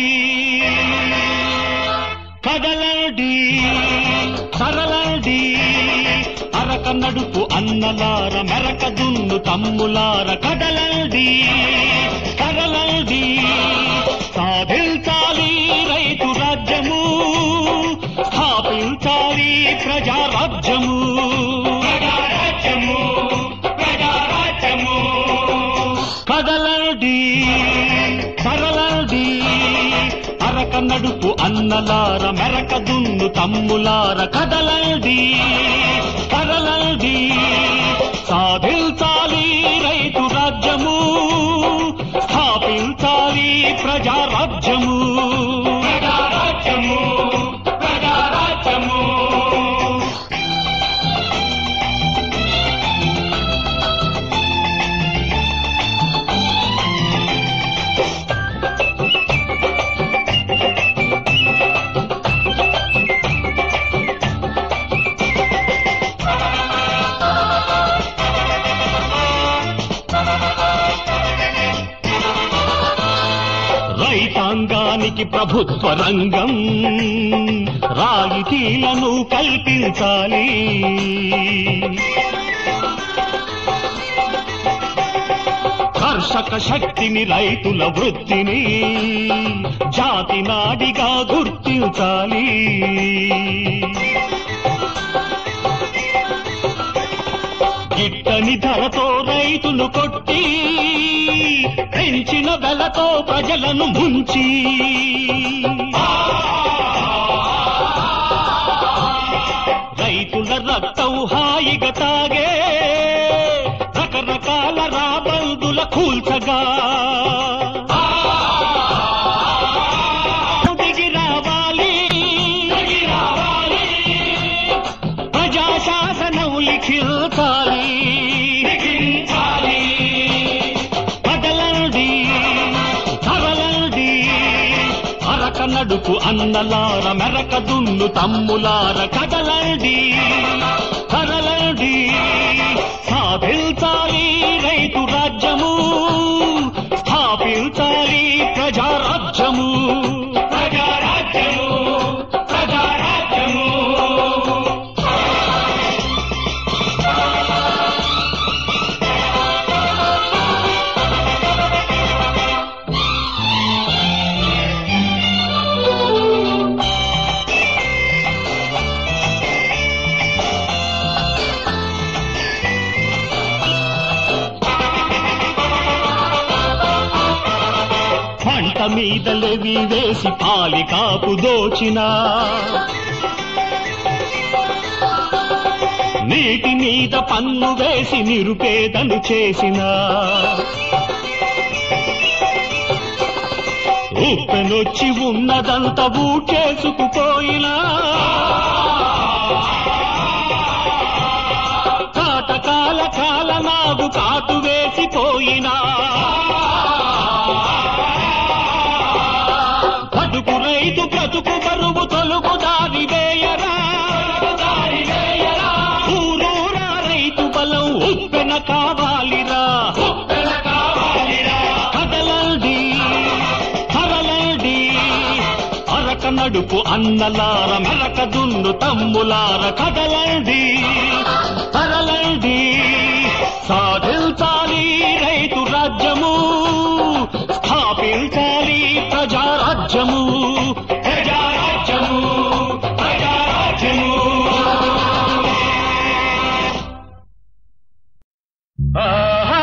కదలండి తరలండి అరక నడుపు అన్నలార మెరక దున్ను తమ్ములార కదలండి తరలండి సాధించాలి రైతు రాజ్యము స్థాపించాలి ప్రజారాజ్యము ప్రజారాజ్యము ప్రజారాజ్యము కదలండి కదలండి అరక నడుపు అన్నలార మెరక దున్ను తమ్ములార కదలండి కదలండి సాధించాలి రైతు రాజ్యము స్థాపించాలి ప్రజారాజ్యము ప్రజారాజ్యము ప్రజారాజ్యము రైతాంగానికి ప్రభుత్వ రంగం రాయితీలను కల్పించాలి కర్షక శక్తిని రైతుల వృత్తిని జాతి నాడిగా గుర్తించాలి గిట్టని ధరతో రైతులు కొట్టి పెంచిన వెలతో ప్రజలను ముంచి రైతుల రక్తం హాయిగా తాగే రకరకాల రాబందుల కూల్చగా దిగి రావాలి ప్రజాశాసనం లిఖించాలి కదలండి కదలండి అరక నడుపు అన్నలార మెరక దున్ను తమ్ములార కదలండి కదలండి సాధించాలి రైతు రాజ్యము స్థాపించాలి ప్రజారాజ్యము ప్రజారాజ్యము ప్రజారాజ్యము పంట మీద లెవి వేసి పాలి కాపు దోచిన
నీటి మీద పన్ను వేసి నిరుపేదను చేసిన ఉప్పెనొచ్చి ఉన్నదంతా ఊడ్చేసుకుపోయినా కాటకాల కాల నాగు కాటు వేసిపోయినా బతుకు రైతు బ్రతుకు బరువు తొలుగు దారి వేయరా ఊరూరా రైతు బలం ఉప్పెన కావాలిరా కదలండి కదలండి అరక నడుపు అన్నలార మెరక దున్ను తమ్ములార కదలండి తరలండి సాధించాలి రైతు రాజ్యము స్థాపించాలి ప్రజారాజ్యము ప్రజారాజ్యము ప్రజారాజ్యము ఆహా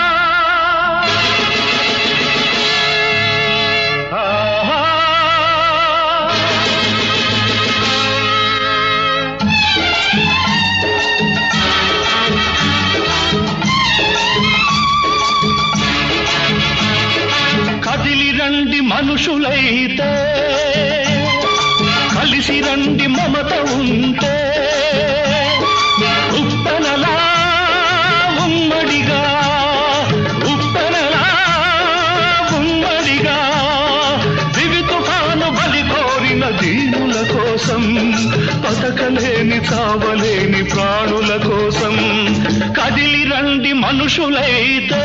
ఆహా కదిలి రండి మనుషులైతే కలిసి రండి మమత ఉంటే ఉప్పనలా ఉమ్మడిగా ఉప్పనలా ఉమ్మడిగా దివి తుఫాను బలి కోరిన దీనుల కోసం బతకలేని చావలేని ప్రాణుల కోసం కదిలి రండి మనుషులైతే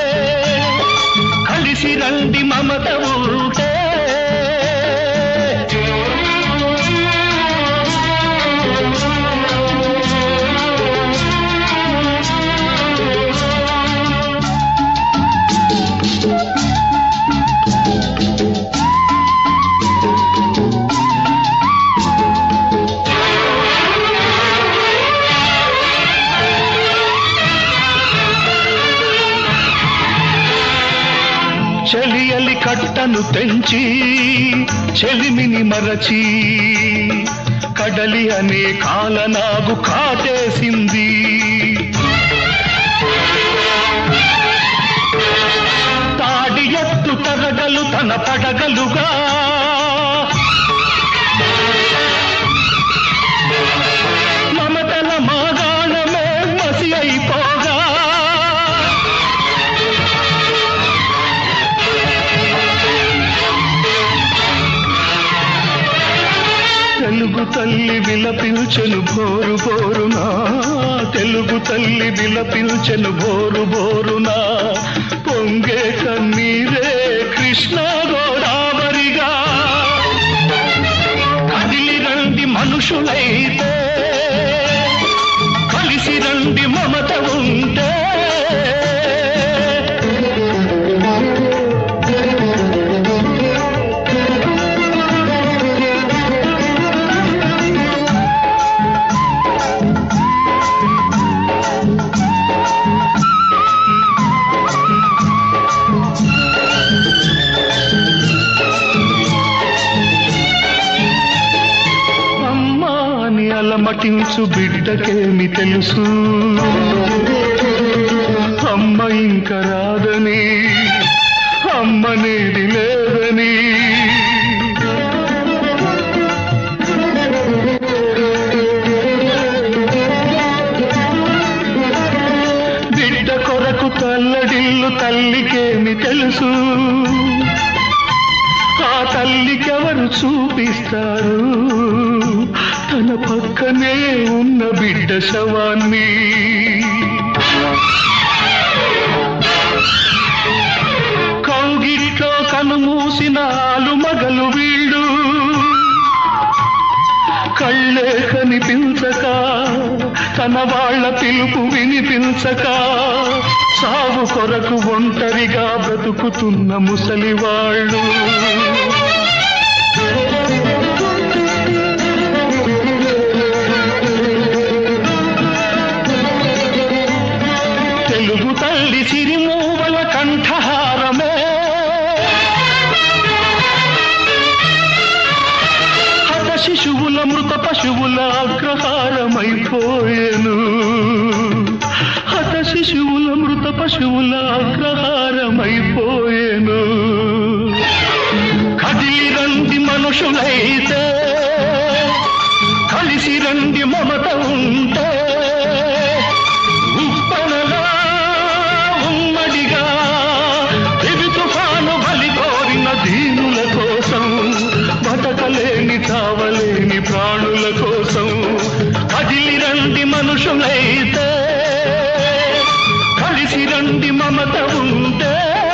కలిసి రండి మమత ఉంటే చెలియలి కట్టను తెంచి చెలిమిని మరచి కడలి అనే కాలనాగు కాటేసింది తాడి ఎత్తు తరగలు తన పడగలుగా మమతల మాగాణమే మసి అయిపోగా తెలుగు తల్లి విలపించెను భోరు భోరునా తెలుగు తల్లి విలపించెను భోరు భోరునా పొంగే కన్నీరే కృష్ణ గోదావరిగా కదిలి రండి మనుషులైతే కలిసి రండి మమత ఉంటే అమ్మా అని అలమటించు బిడ్డకేమి తెలుసు అమ్మ ఇంక రాదని అమ్మనేది లేదని బిడ్డ కొరకు తల్లడిల్లు తల్లికేమి తెలుసు ఆ తల్లికెవరు చూపిస్తారు తన పక్కనే ఉన్న బిడ్డ శవాన్ని కౌగిట్లో కనుమూసిన ఆలు మగలు వీడు కళ్ళే కనిపించక తన వాళ్ళ పిలుపు వినిపించక సాగు కొరకు ఒంటరిగా బ్రతుకుతున్న ముసలివాళ్ళు తెలుగు తల్లి సిరిమూవల కంఠహారమే హత శిశువుల మృత పశువుల అగ్రహారమైపోయేను మనుషులైతే కలిసి రండి మమత ఉంటే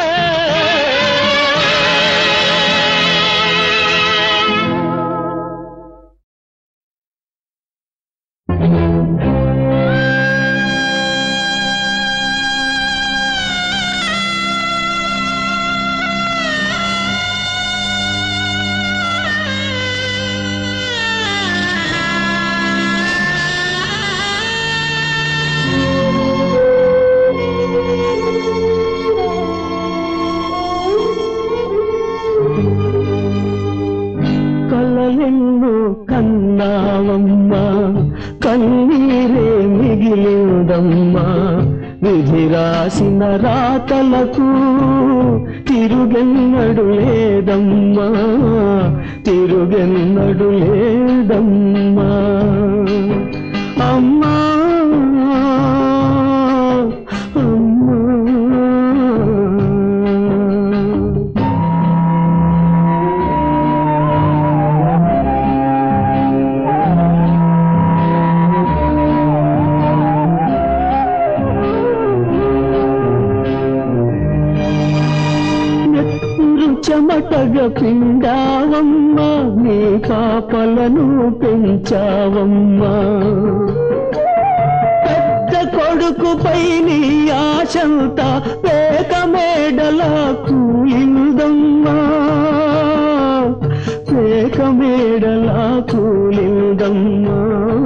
కలలెన్ను కన్నావమ్మా కన్నీరే మిగిలిందమ్మా విధి రాసిన రాతలకు తిరుగెన్నడు లేదమ్మా తిరుగెన్నడు లేదమ్మా అమ్మా అమ్మా నెత్తురు చెమటగ పిండావమ్మా నీ పాపలను పెంచావమ్మా పెద్ద కొడుకుపై నీ ఆశంతా పేక మేడలా కూలిందమ్మా పేక మేడలా కూలిందమ్మా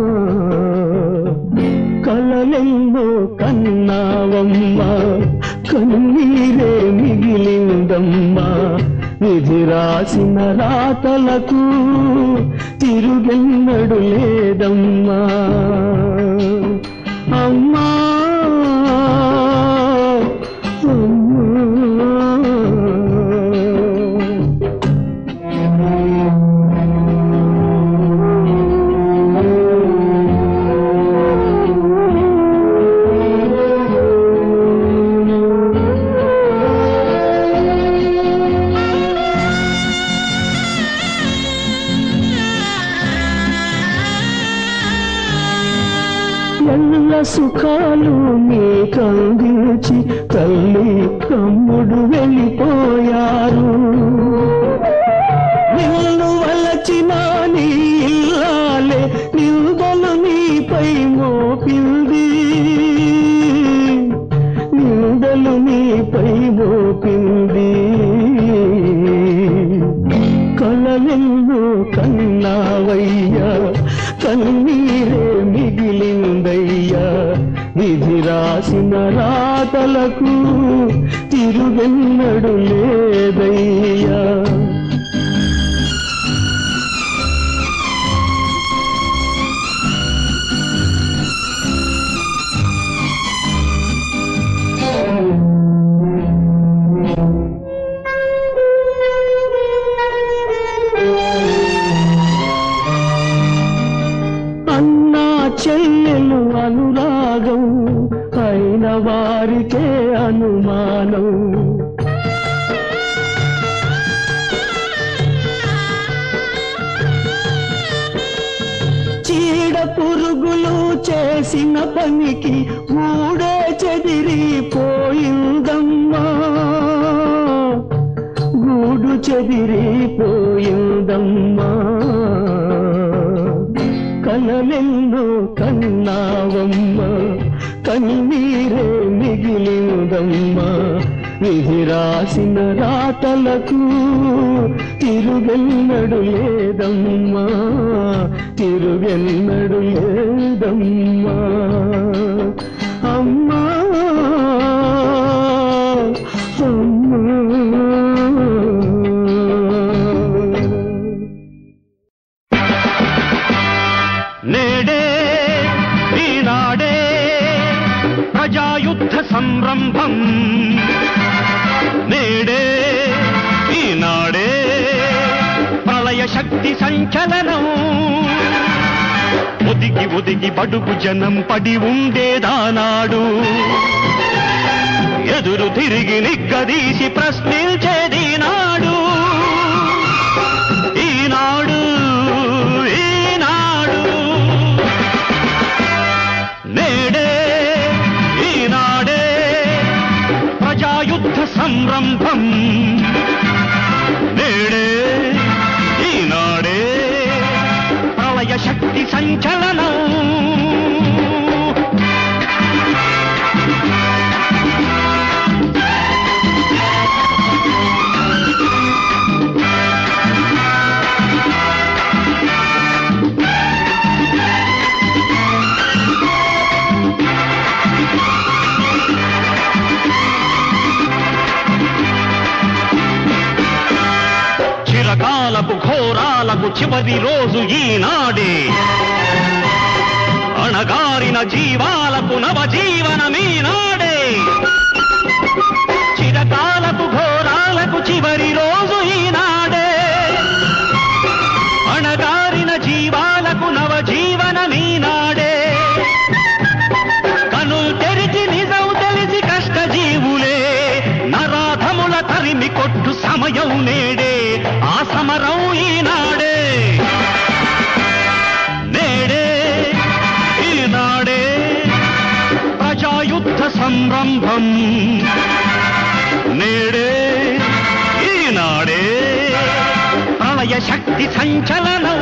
కలలెన్నో కన్నావమ్మా కన్నీరే మిగిలిందమ్మా విధి రాసిన రాతలకు తిరుగెన్నడు లేదమ్మా అమ్మా అమ్మా ఎల్ల సుఖాలు నీకందించి తల్లి తమ్ముడు వెళ్ళిపోయారు నిన్ను వలచిన నీ ఇల్లాలే నిందలు నీపై మోపింది నిందలు నీపై మోపింది కలలెన్ను కన్నావయ్యా కన్నీరే మిగిలిందయ్యా విధి రాసిన రాతలకు తిరుగెన్నడు లేదయ్యా అన్నా చెల్లెలు అనురాగం అయిన వారికే అనుమానం చీడ పురుగులు చేసిన పనికి మూడే చెదిరిపోయిందమ్మా గూడు చెదిరిపోయిందమ్మా కలలెన్నో కన్నావమ్మా కన్నీరే మిగిలిందమ్మా విధి రాసిన రాతలకు తిరుగెన్నడు లేదమ్మా తిరుగెన్నడు లేదమ్మా అమ్మా అమ్మా
నేడే ఈనాడే ప్రజాయుద్ధ సంరంభం నేడే ఈనాడే ప్రళయ శక్తి సంచలనం ఒదిగి ఒదిగి బడుగు జనం పడి ఉండేదానాడు ఎదురు తిరిగి నిగ్గదీసి ప్రశ్నించేది నాడు ఈనాడు ఈనాడు నేడే ఈనాడే ప్రజాయుద్ధ సంరంభం నేడే ఈనాడే ప్రళయ శక్తి సంచలనం చిరకాలపు ఘోరాలకు చివరి రోజు ఈనాడే అణగారిన జీవాలకు నవజీవనమీనాడే చిరకాలపు ఘోరాలకు చివరి రోజు ఈనాడే అణగారిన జీవాలకు నవజీవనమీనాడే కనులు తెరిచి నిజం తెలిసి కష్టజీవులే నరాధముల తరిమి కొట్టు సమయం నేడే ఆ సమరం ఈనాడే నేడే ఈనాడే ప్రజాయుద్ధ సంరంభం నేడే ఈనాడే ప్రళయ శక్తి సంచలనం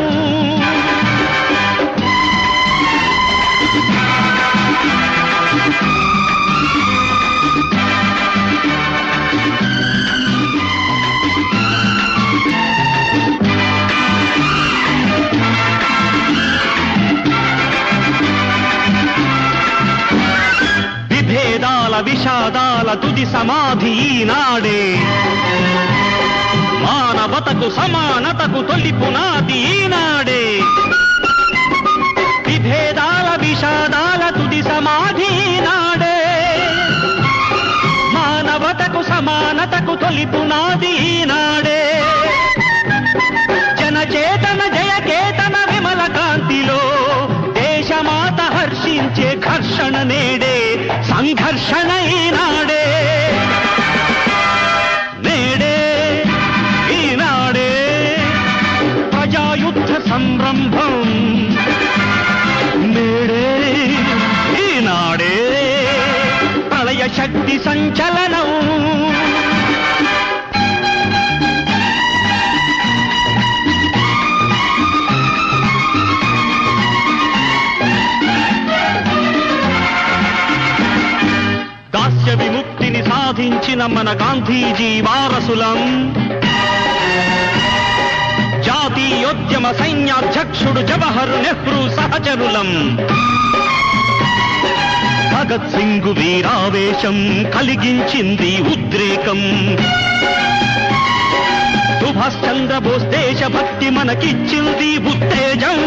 విభేదాల విషాదాల తుది సమాధి ఈనాడే మానవతకు సమానతకు తొలి పునాది ఈనాడే విభేదాల విషాదాల తుది సమాధి ఈనాడే మానవతకు సమానతకు తొలి పునాది ఈనాడే జనచేతన జయకేతన విమల కాంతిలో దేశమాత హర్షించే ఘర్షణ నేడే సంఘర్షణ ఈనాడే నేడే ఈనాడే ప్రజాయుద్ధ సంరంభం నేడే ఈనాడే ప్రళయ శక్తి సంచలనం దాస్య విముక్తిని సాధించిన మన గాంధీజీ వారసులం జాతీయోద్యమ సైన్యాధ్యక్షుడు జవహర్ నెహ్రూ సహచరులం భగత్ సింగ్ వీరావేశం కలిగించింది ఉద్రేకం సుభాష్ చంద్రబోస్ దేశభక్తి మనకిచ్చింది ఉత్తేజం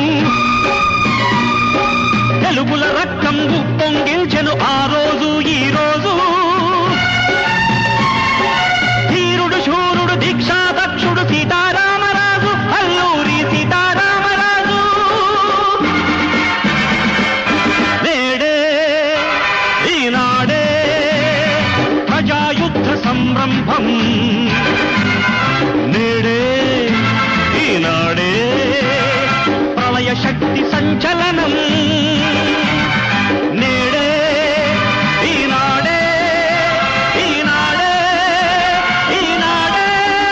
తెలుగుల రక్తం ఉప్పొంగిల్చెను ఆ రోజు ఈ రోజు ధీరుడు శూరుడు దీక్షా దక్షుడు సీతారామరాజు అల్లూరి సీతారామరాజు నేడే ఈనాడే ప్రజాయుద్ధ సంరంభం నేడే ఈనాడే ప్రళయ శక్తి సంచలనం నేడే ఈనాడే ఈనాడే ఈనాడే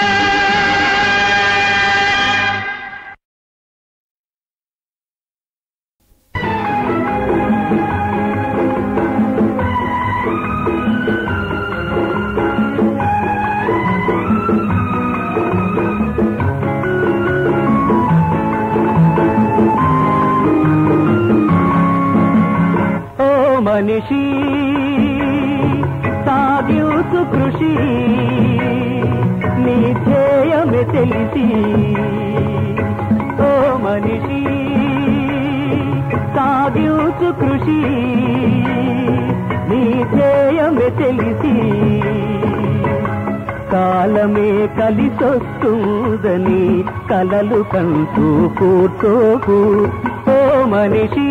ఓ మనిషి సాగించు కృషి నీ ధ్యేయమే తెలిసి ఓ మనిషి సాగించు కృషి నీ ధ్యేయమే తెలిసి కాలమే కలిసొస్తుందని కలలు కంటూ కూర్చోకు ఓ మనిషి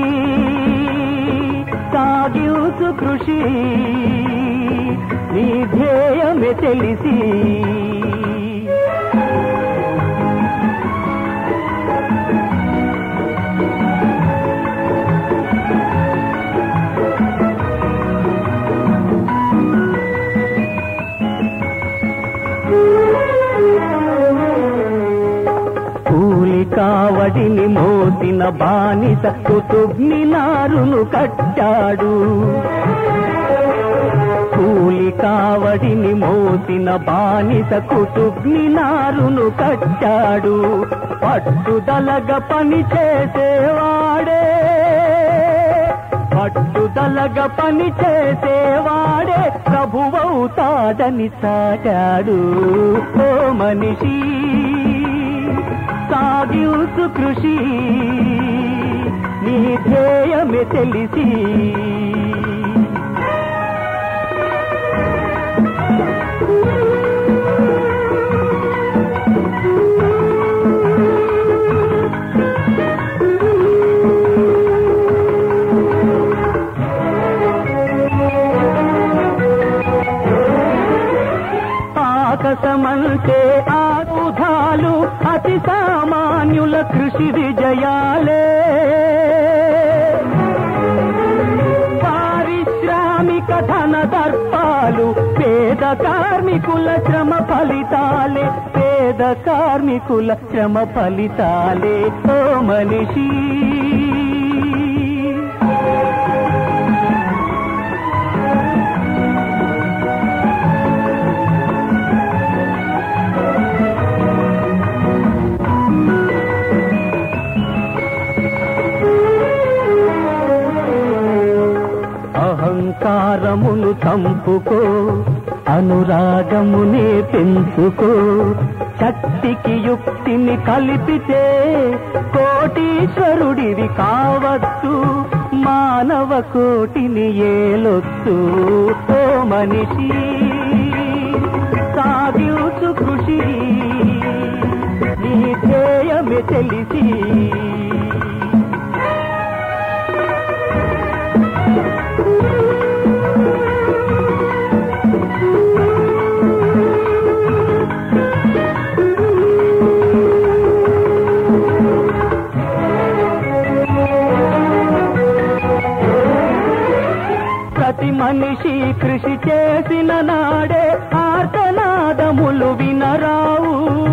సాగించు కృషి నీ ధ్యేయమే తెలిసి కావడిని మోసిన బానిస కుతుబ్ని నారును కట్టాడు కూలి కావడిని మోసిన బానిస కుతుబ్ని నారును కట్టాడు పట్టుదలగా పని చేసేవాడే పట్టుదలగా పని చేసేవాడే ప్రభువవుతాడని సాగాడు ఓ మనిషి సాగించు కృషి నీ ధ్యేయమే తెలిసి ఆకాశమంటే ఆయుధాలు అతి సామాన్యుల కృషి విజయాలే పారిశ్రామిక ధన దర్పాలు పేద కార్మికుల శ్రమ ఫలితాలే పేద కార్మికుల శ్రమ ఫలితాలే ఓ మనిషి అహంకారమును చంపుకో అనురాగమునే పెంచుకో శక్తికి యుక్తిని కలిపితే కోటీశ్వరుడివి కావచ్చు మానవ కోటిని ఏలొచ్చు ఓ మనిషి సాగించు కృషి నీ ధ్యేయమే తెలిసి ప్రతి మనిషి కృషి చేసిన నాడే ఆర్తనాదములు వినరావు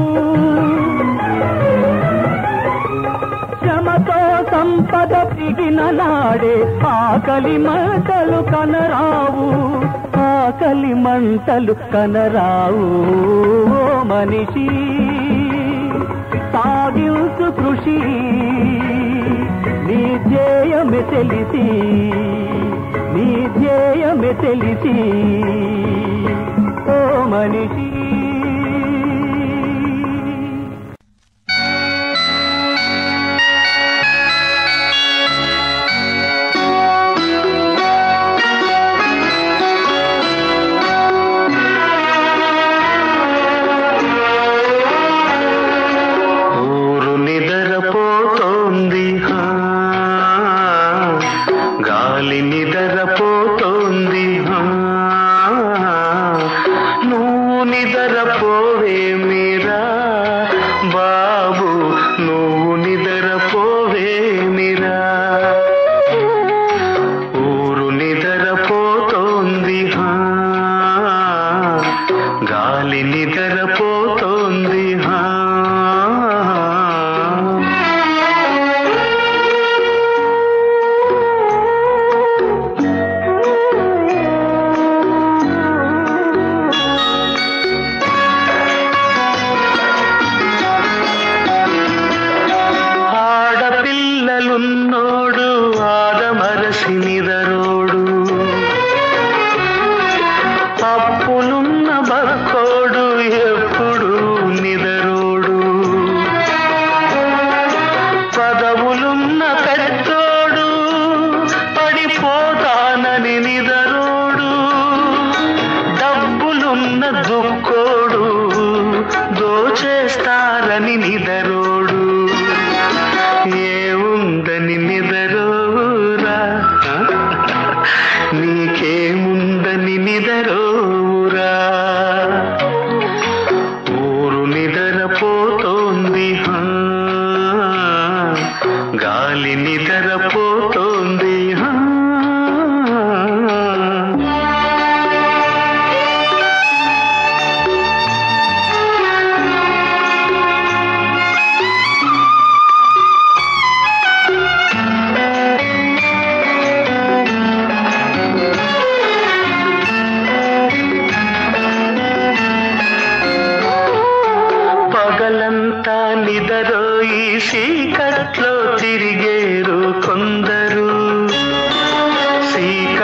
శ్రమతో సంపద పిగిన నాడే ఆకలి మంటలు కనరావు ఆకలి మంటలు కనరావు ఓ మనిషి సాగించు కృషి నీ ధ్యేయమే తెలిసి నీ ధ్యేయమే తెలిసి ఓ మనిషి
ఊరు నిద్రపోతోంది హా. గాలి నిద్రపోతోంది హా. నువ్వు నిద్ర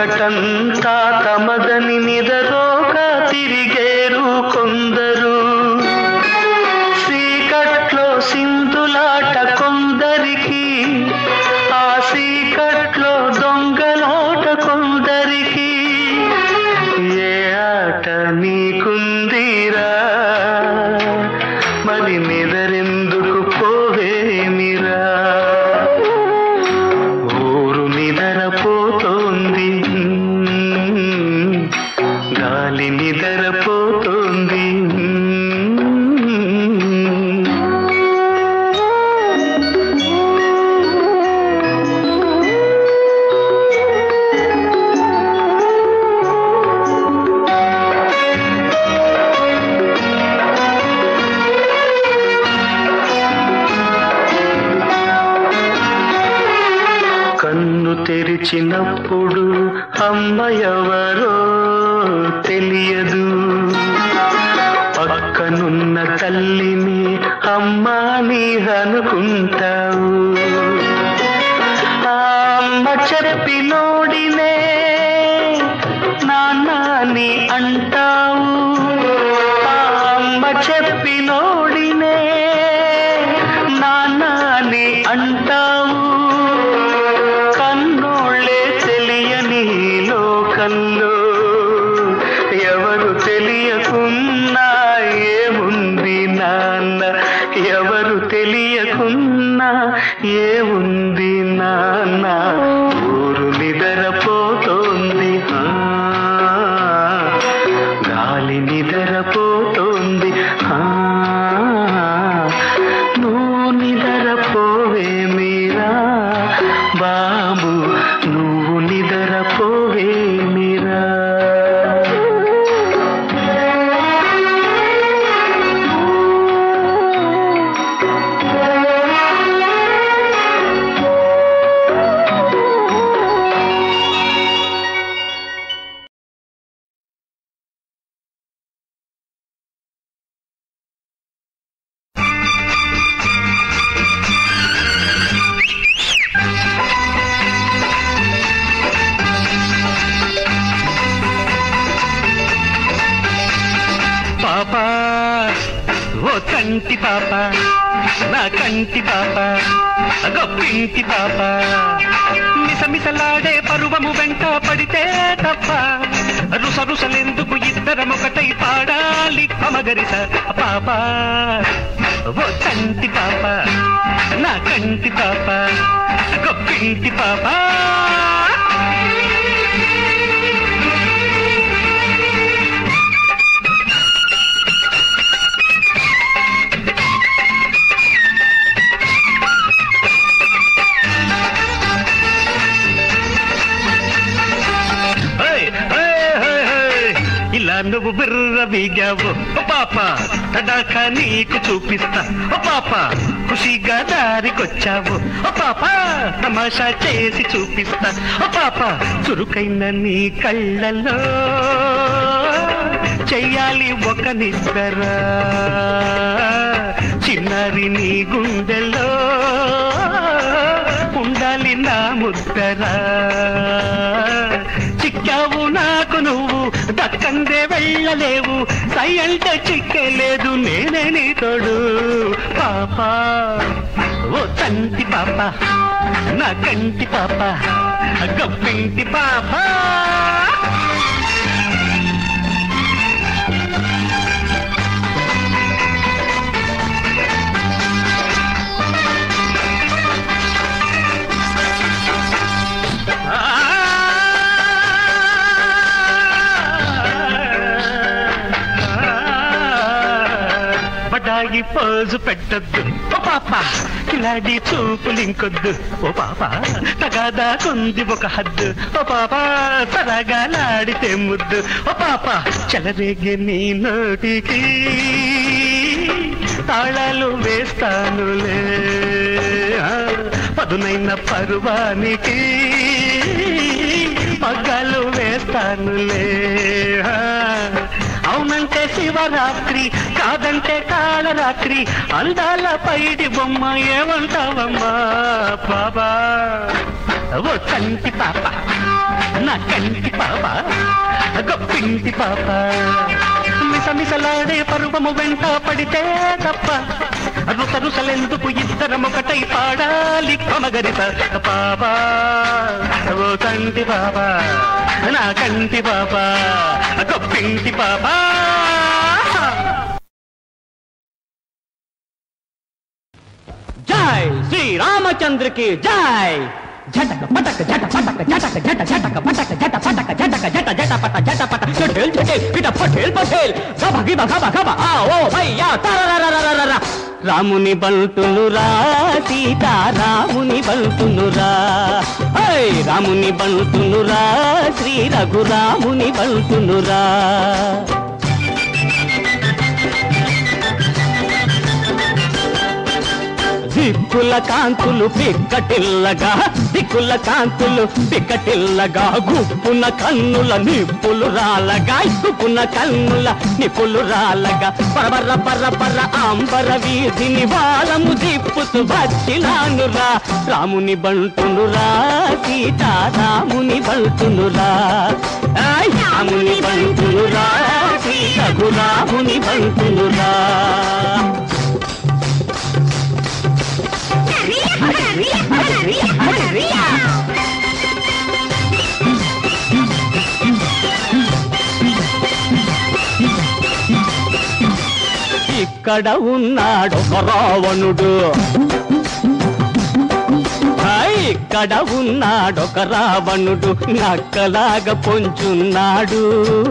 చీకటంతా తమదని నిదరోక తిరిగేరు కొందరు చీకట్లో సింధులాట కొందరికి ఆ చీకట్లో దొంగలాట కొందరికి ఏ ఆట నీకుందిరా మరి నిదరెందుకు పోవేమిరా ఊరు నిదరపోతోంది గాలి నిదరపోతోంది కన్ను తెరిచినప్పుడు అమ్మ ఎవరో తెలియదు పక్కనున్న తల్లిని అమ్మా నీ అనుకుంటావు ఆ అమ్మ చెప్పినోడినే నాన్నని అంటావు ఆ అమ్మ చెప్పినోడినే నాన్నని అంటావు కన్నోళ్ళే తెలియని లోకంలో ఎవరు తెలియకున్నా ఏముంది నాన్న ఎవరు తెలియకున్నా ఏముంది నాన్న ఊరు నిద్రపోతోంది ఆ, గాలి నిద్రపోతోంది ఆ, నువ్వు నిద్రపోవే మీరా బాబు నువ్వు నిద్రపోవే మీరా
పాప ఓ కంటి పాప నా కంటి పాప గొప్పింటి పాప మిసమిసలాడే పరువము వెంట పడితే తప్ప రుస రుసలెందుకు ఇద్దరమొకటై పాడాలి పమగరిస పాప ఓ కంటి పాప నా కంటి పాప గొప్పింటి పాప హే, హే, హే, హే. ఇలా నువ్వు బిర్ర వీగావు ఓ పాప తడాక నీకు చూపిస్తా ఓ పాప ఖుషిగా దారికొచ్చావు ఓ పాప తమాషా చేసి చూపిస్తా ఓ పాప చురుకైన నీ కళ్ళలో చెయ్యాలి ఒక నిద్ర చిన్నారి నీ గుండెలో ఉండాలి నా ముద్దరా చిక్కావు నాకు నువ్వు దక్కందే వెళ్ళలేవు సై అంటే చిక్కలేదు నేనే నీ తోడు పాప ఓ తంటి పాప నా కంటి పాప గప్పింటి పాప బడాయి పోజు పెట్టద్దు ఓ పాప కిలాడి చూపులింకొద్దు ఓ పాప తగాదా కొంది ఒక హద్దు ఓ పాప సరగాలాడితే ముద్దు ఓ పాప చెలరేగే నీ నోటికి తాళాలు వేస్తానులే ఆ, పదునైన పరువానికి పగ్గాలు వేస్తానులే ఆ, అవునంటే శివరాత్రి కాదంటే కాళరాత్రి అందాల పైడి బొమ్మ ఏమంటావమ్మా బాబా ఓ కంటి పాప నా కంటి పాప గొప్పింటి పాప మిసమిసలాడే పరువము వెంట పడితే తప్ప రుస రుసలెందుకు ఇద్దరం ఒకటై పాడాలి కొమగరిత పాపా ఓ కంటి పాప నా కంటి పాప గొప్పింటి పాప
జై శ్రీ రామచంద్ర కి జై జటక పటక జట పటక జటక జట జటక పటక జట పటక జటక జట జట పట జట పట జటేల్ జటేల్ పిట పటేల్ పటేల్ గబ గిబ గబ గబ ఆ ఓ భయ్యా తరరరరరరర రాముని బంటునురా సీతా రాముని బంటునురా హై రాముని బంటునురా శ్రీ రఘురాముని బంటునురా దిక్కుల కాంతులు పిక్కటిల్లగా దిక్కుల కాంతులు పిక్కటిల్లగా గుప్పున కన్నుల నిప్పులు రాలగా గుప్పున కన్నుల నిప్పులు రాలగా పరబర పర్ర పర్ర అంబర వీధిని వాలము దిప్పుతూ వచ్చినానురా రాముని బంటునురా సీతా రాముని బంటునురా ఆయ్ రాముని బంటునురా సీతకు రాముని బంటునురా ఇక్కడ ఉన్నాడు ఒక రావణుడు హాయ్, ఇక్కడ ఉన్నాడు ఒక రావణుడు నక్కలాగా పొంచున్నాడు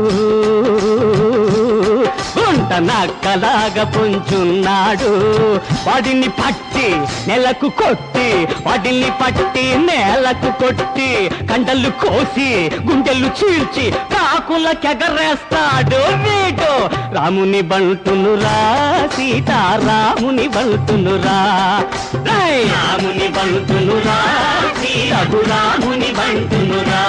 గుంట నక్కలాగా పొంచున్నాడు వాడిని పట్టి నెలకు కొట్టి వాడిని పట్టి నేలకు కొట్టి కండలు కోసి గుండెలు చీల్చి కాకులకెగరేస్తాడు వీడు రాముని బంటునురా సీతారాముని బంటునురా రై రాముని బంటునురా సీతగురాముని బంటునురా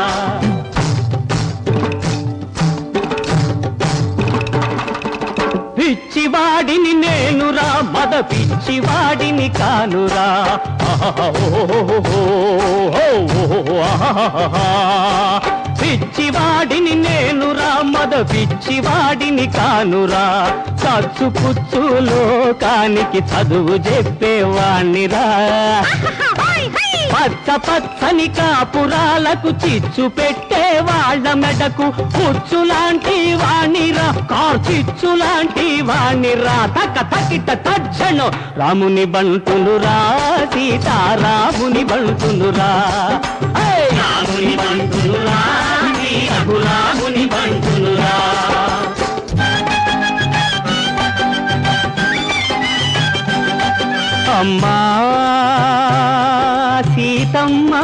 పిచ్చివాడిని నేనురా మద పిచ్చివాడిని కానురా పిచ్చివాడిని నేనురా మద పిచ్చివాడిని కానురా చచ్చు పుచ్చు లోకానికి చదువు చెప్పేవాణ్ణిరా పచ్చ పచ్చని కాపురాలకు చిచ్చు పెట్టే వాళ్ళ మెడకు పుచ్చు లాంటి వాణిరా కార్చిచ్చు లాంటి వాణిరా తక్క తకిట తజ్జను రాముని బంటునురా సీతారాముని బంటునురా ఏయ్! రాముని బంటునురా రఘురాముని బంటునురా అమ్మా సీతమ్మ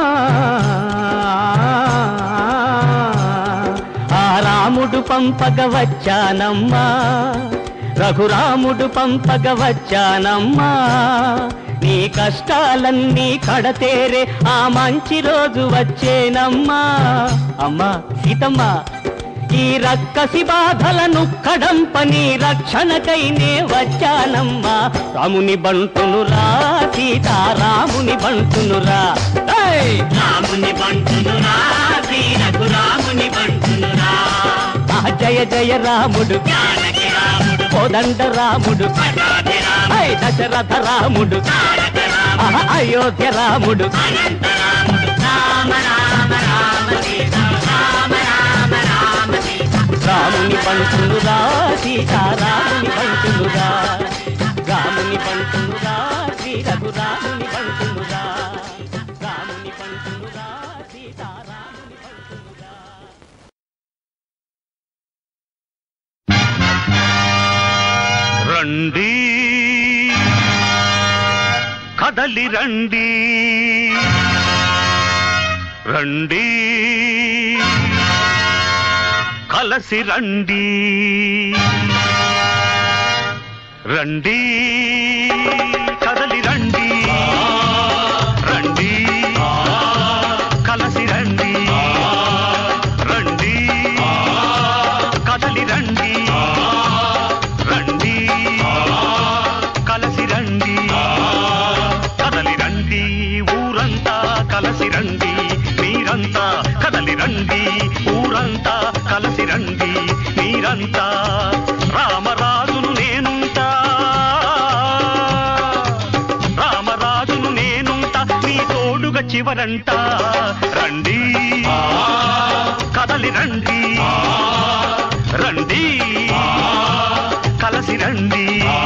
ఆ రాముడు పంపగ వచ్చానమ్మా రఘురాముడు పంపగ వచ్చానమ్మా నీ కష్టాలన్నీ కడతేరే ఆ మంచి రోజు వచ్చేనమ్మా అమ్మా సీతమ్మ ఈ రక్కసి బాధలను కడంపని రక్షణకైనే వచ్చానమ్మా రాముని బంటునురా సీతారాముని బంటునురా ఏయ్! రాముని బంటునురా సీతకు రాముని బంటునురా ఆ జయ జయ రాముడు కోదండ రాముడు ఐ దశరథ రాముడు ఆహ, అయోధ్య రాముడు రాముని పంటునురా సీతారాముని పంటునురా రాముని పంటునురా శ్రీ రఘురాముని పంటునురా రాముని పంటునురా సీతారాముని పంటునురా
రండి కదలి రండి రండి కలసి రండి రండి కదలి రండి రండి కలసి రండి రండి కదలి రండి రండి కలసి రండి కదలి రండి ఊరంతా కలసి రండి మీరంతా కదలి కలసి రండి మీరంతా రామరాజును నేనుంటా రామరాజును నేనుంటా మీ తోడుగా చివరంట రండి కదలి రండి రండి కలసి రండి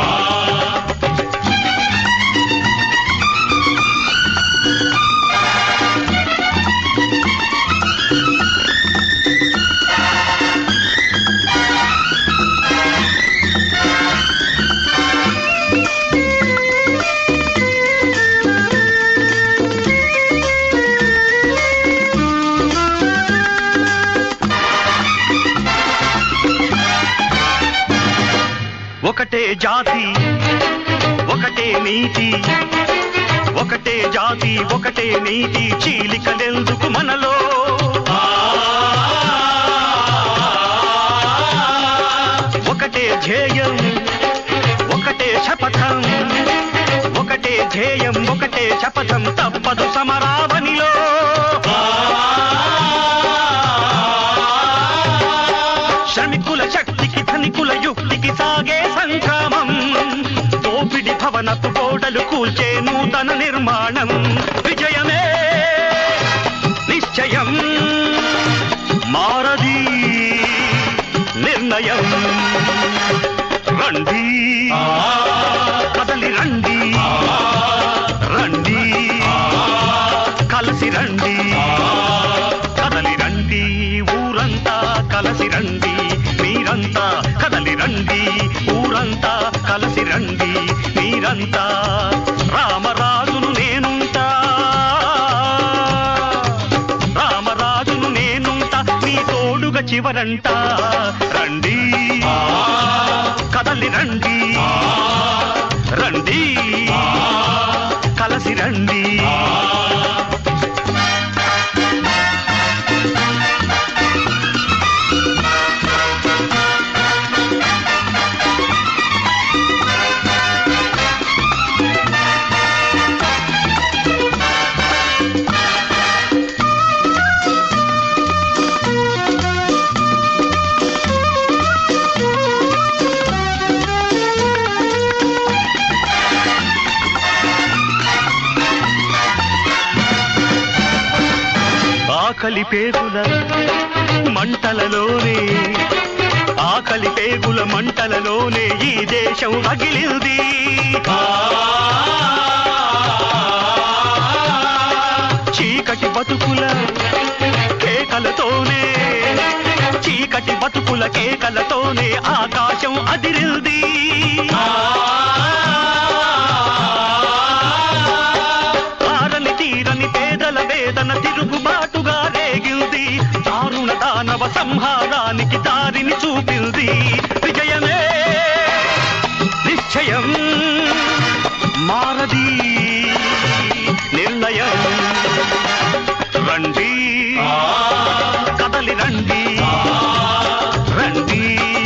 ఒకటే జాతి ఒకటే నీతి ఒకటే జాతి ఒకటే నీతి చీలికలెందుకు మనలో ఒకటే ధ్యేయం ఒకటే శపథం ఒకటే ధ్యేయం ఒకటే శపథం తప్పదు సమరావనిలో శ్రమికుల శక్తికి ధనికుల యుక్తికి సాగే సంగ్రామం దోపిడి భవనపు గోడలు కూల్చే నూతన నిర్మాణం విజయమే నిశ్చయం మారది నిర్ణయం రండి కదలి రండి రండి కలిసి రండి కదలి రండి ఊరంతా కలసి రండి మీరంతా కదలి రండి ఊరంతా కలసి రండి మీరంతా రామరాజును నేనుంటా రామరాజును నేనుంటా మీ తోడుగా చివరంట రండి కదలి రండి రండి కలసి రండి ఆకలి పేగుల మంటలలోనే ఆకలి పేగుల మంటలలోనే ఈ దేశం రగిలింది చీకటి బతుకుల కేకలతోనే చీకటి బతుకుల కేకలతోనే ఆకాశం అదిరింది ఆరని తీరని పేదల వేదన తిరుగుబాటుగా రేగింది దారుణ దానవ సంహారానికి దారిని చూపింది విజయమే నిశ్చయం మారది నిర్ణయం రండి కదలి రండి రండి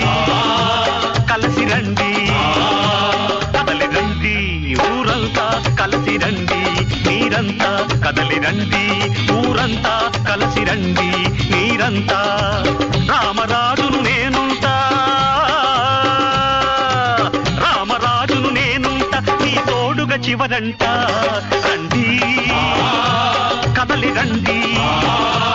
కలసి రండి కదలి రండి ఊరంతా కలసి రండి మీరంతా కదలి రండి ఊరంతా కలసి రండి మీరంతా రామరాజును నేనుంటా రామరాజును నేనుంటా మీ తోడుగా చివరంట రండి కదలి రండి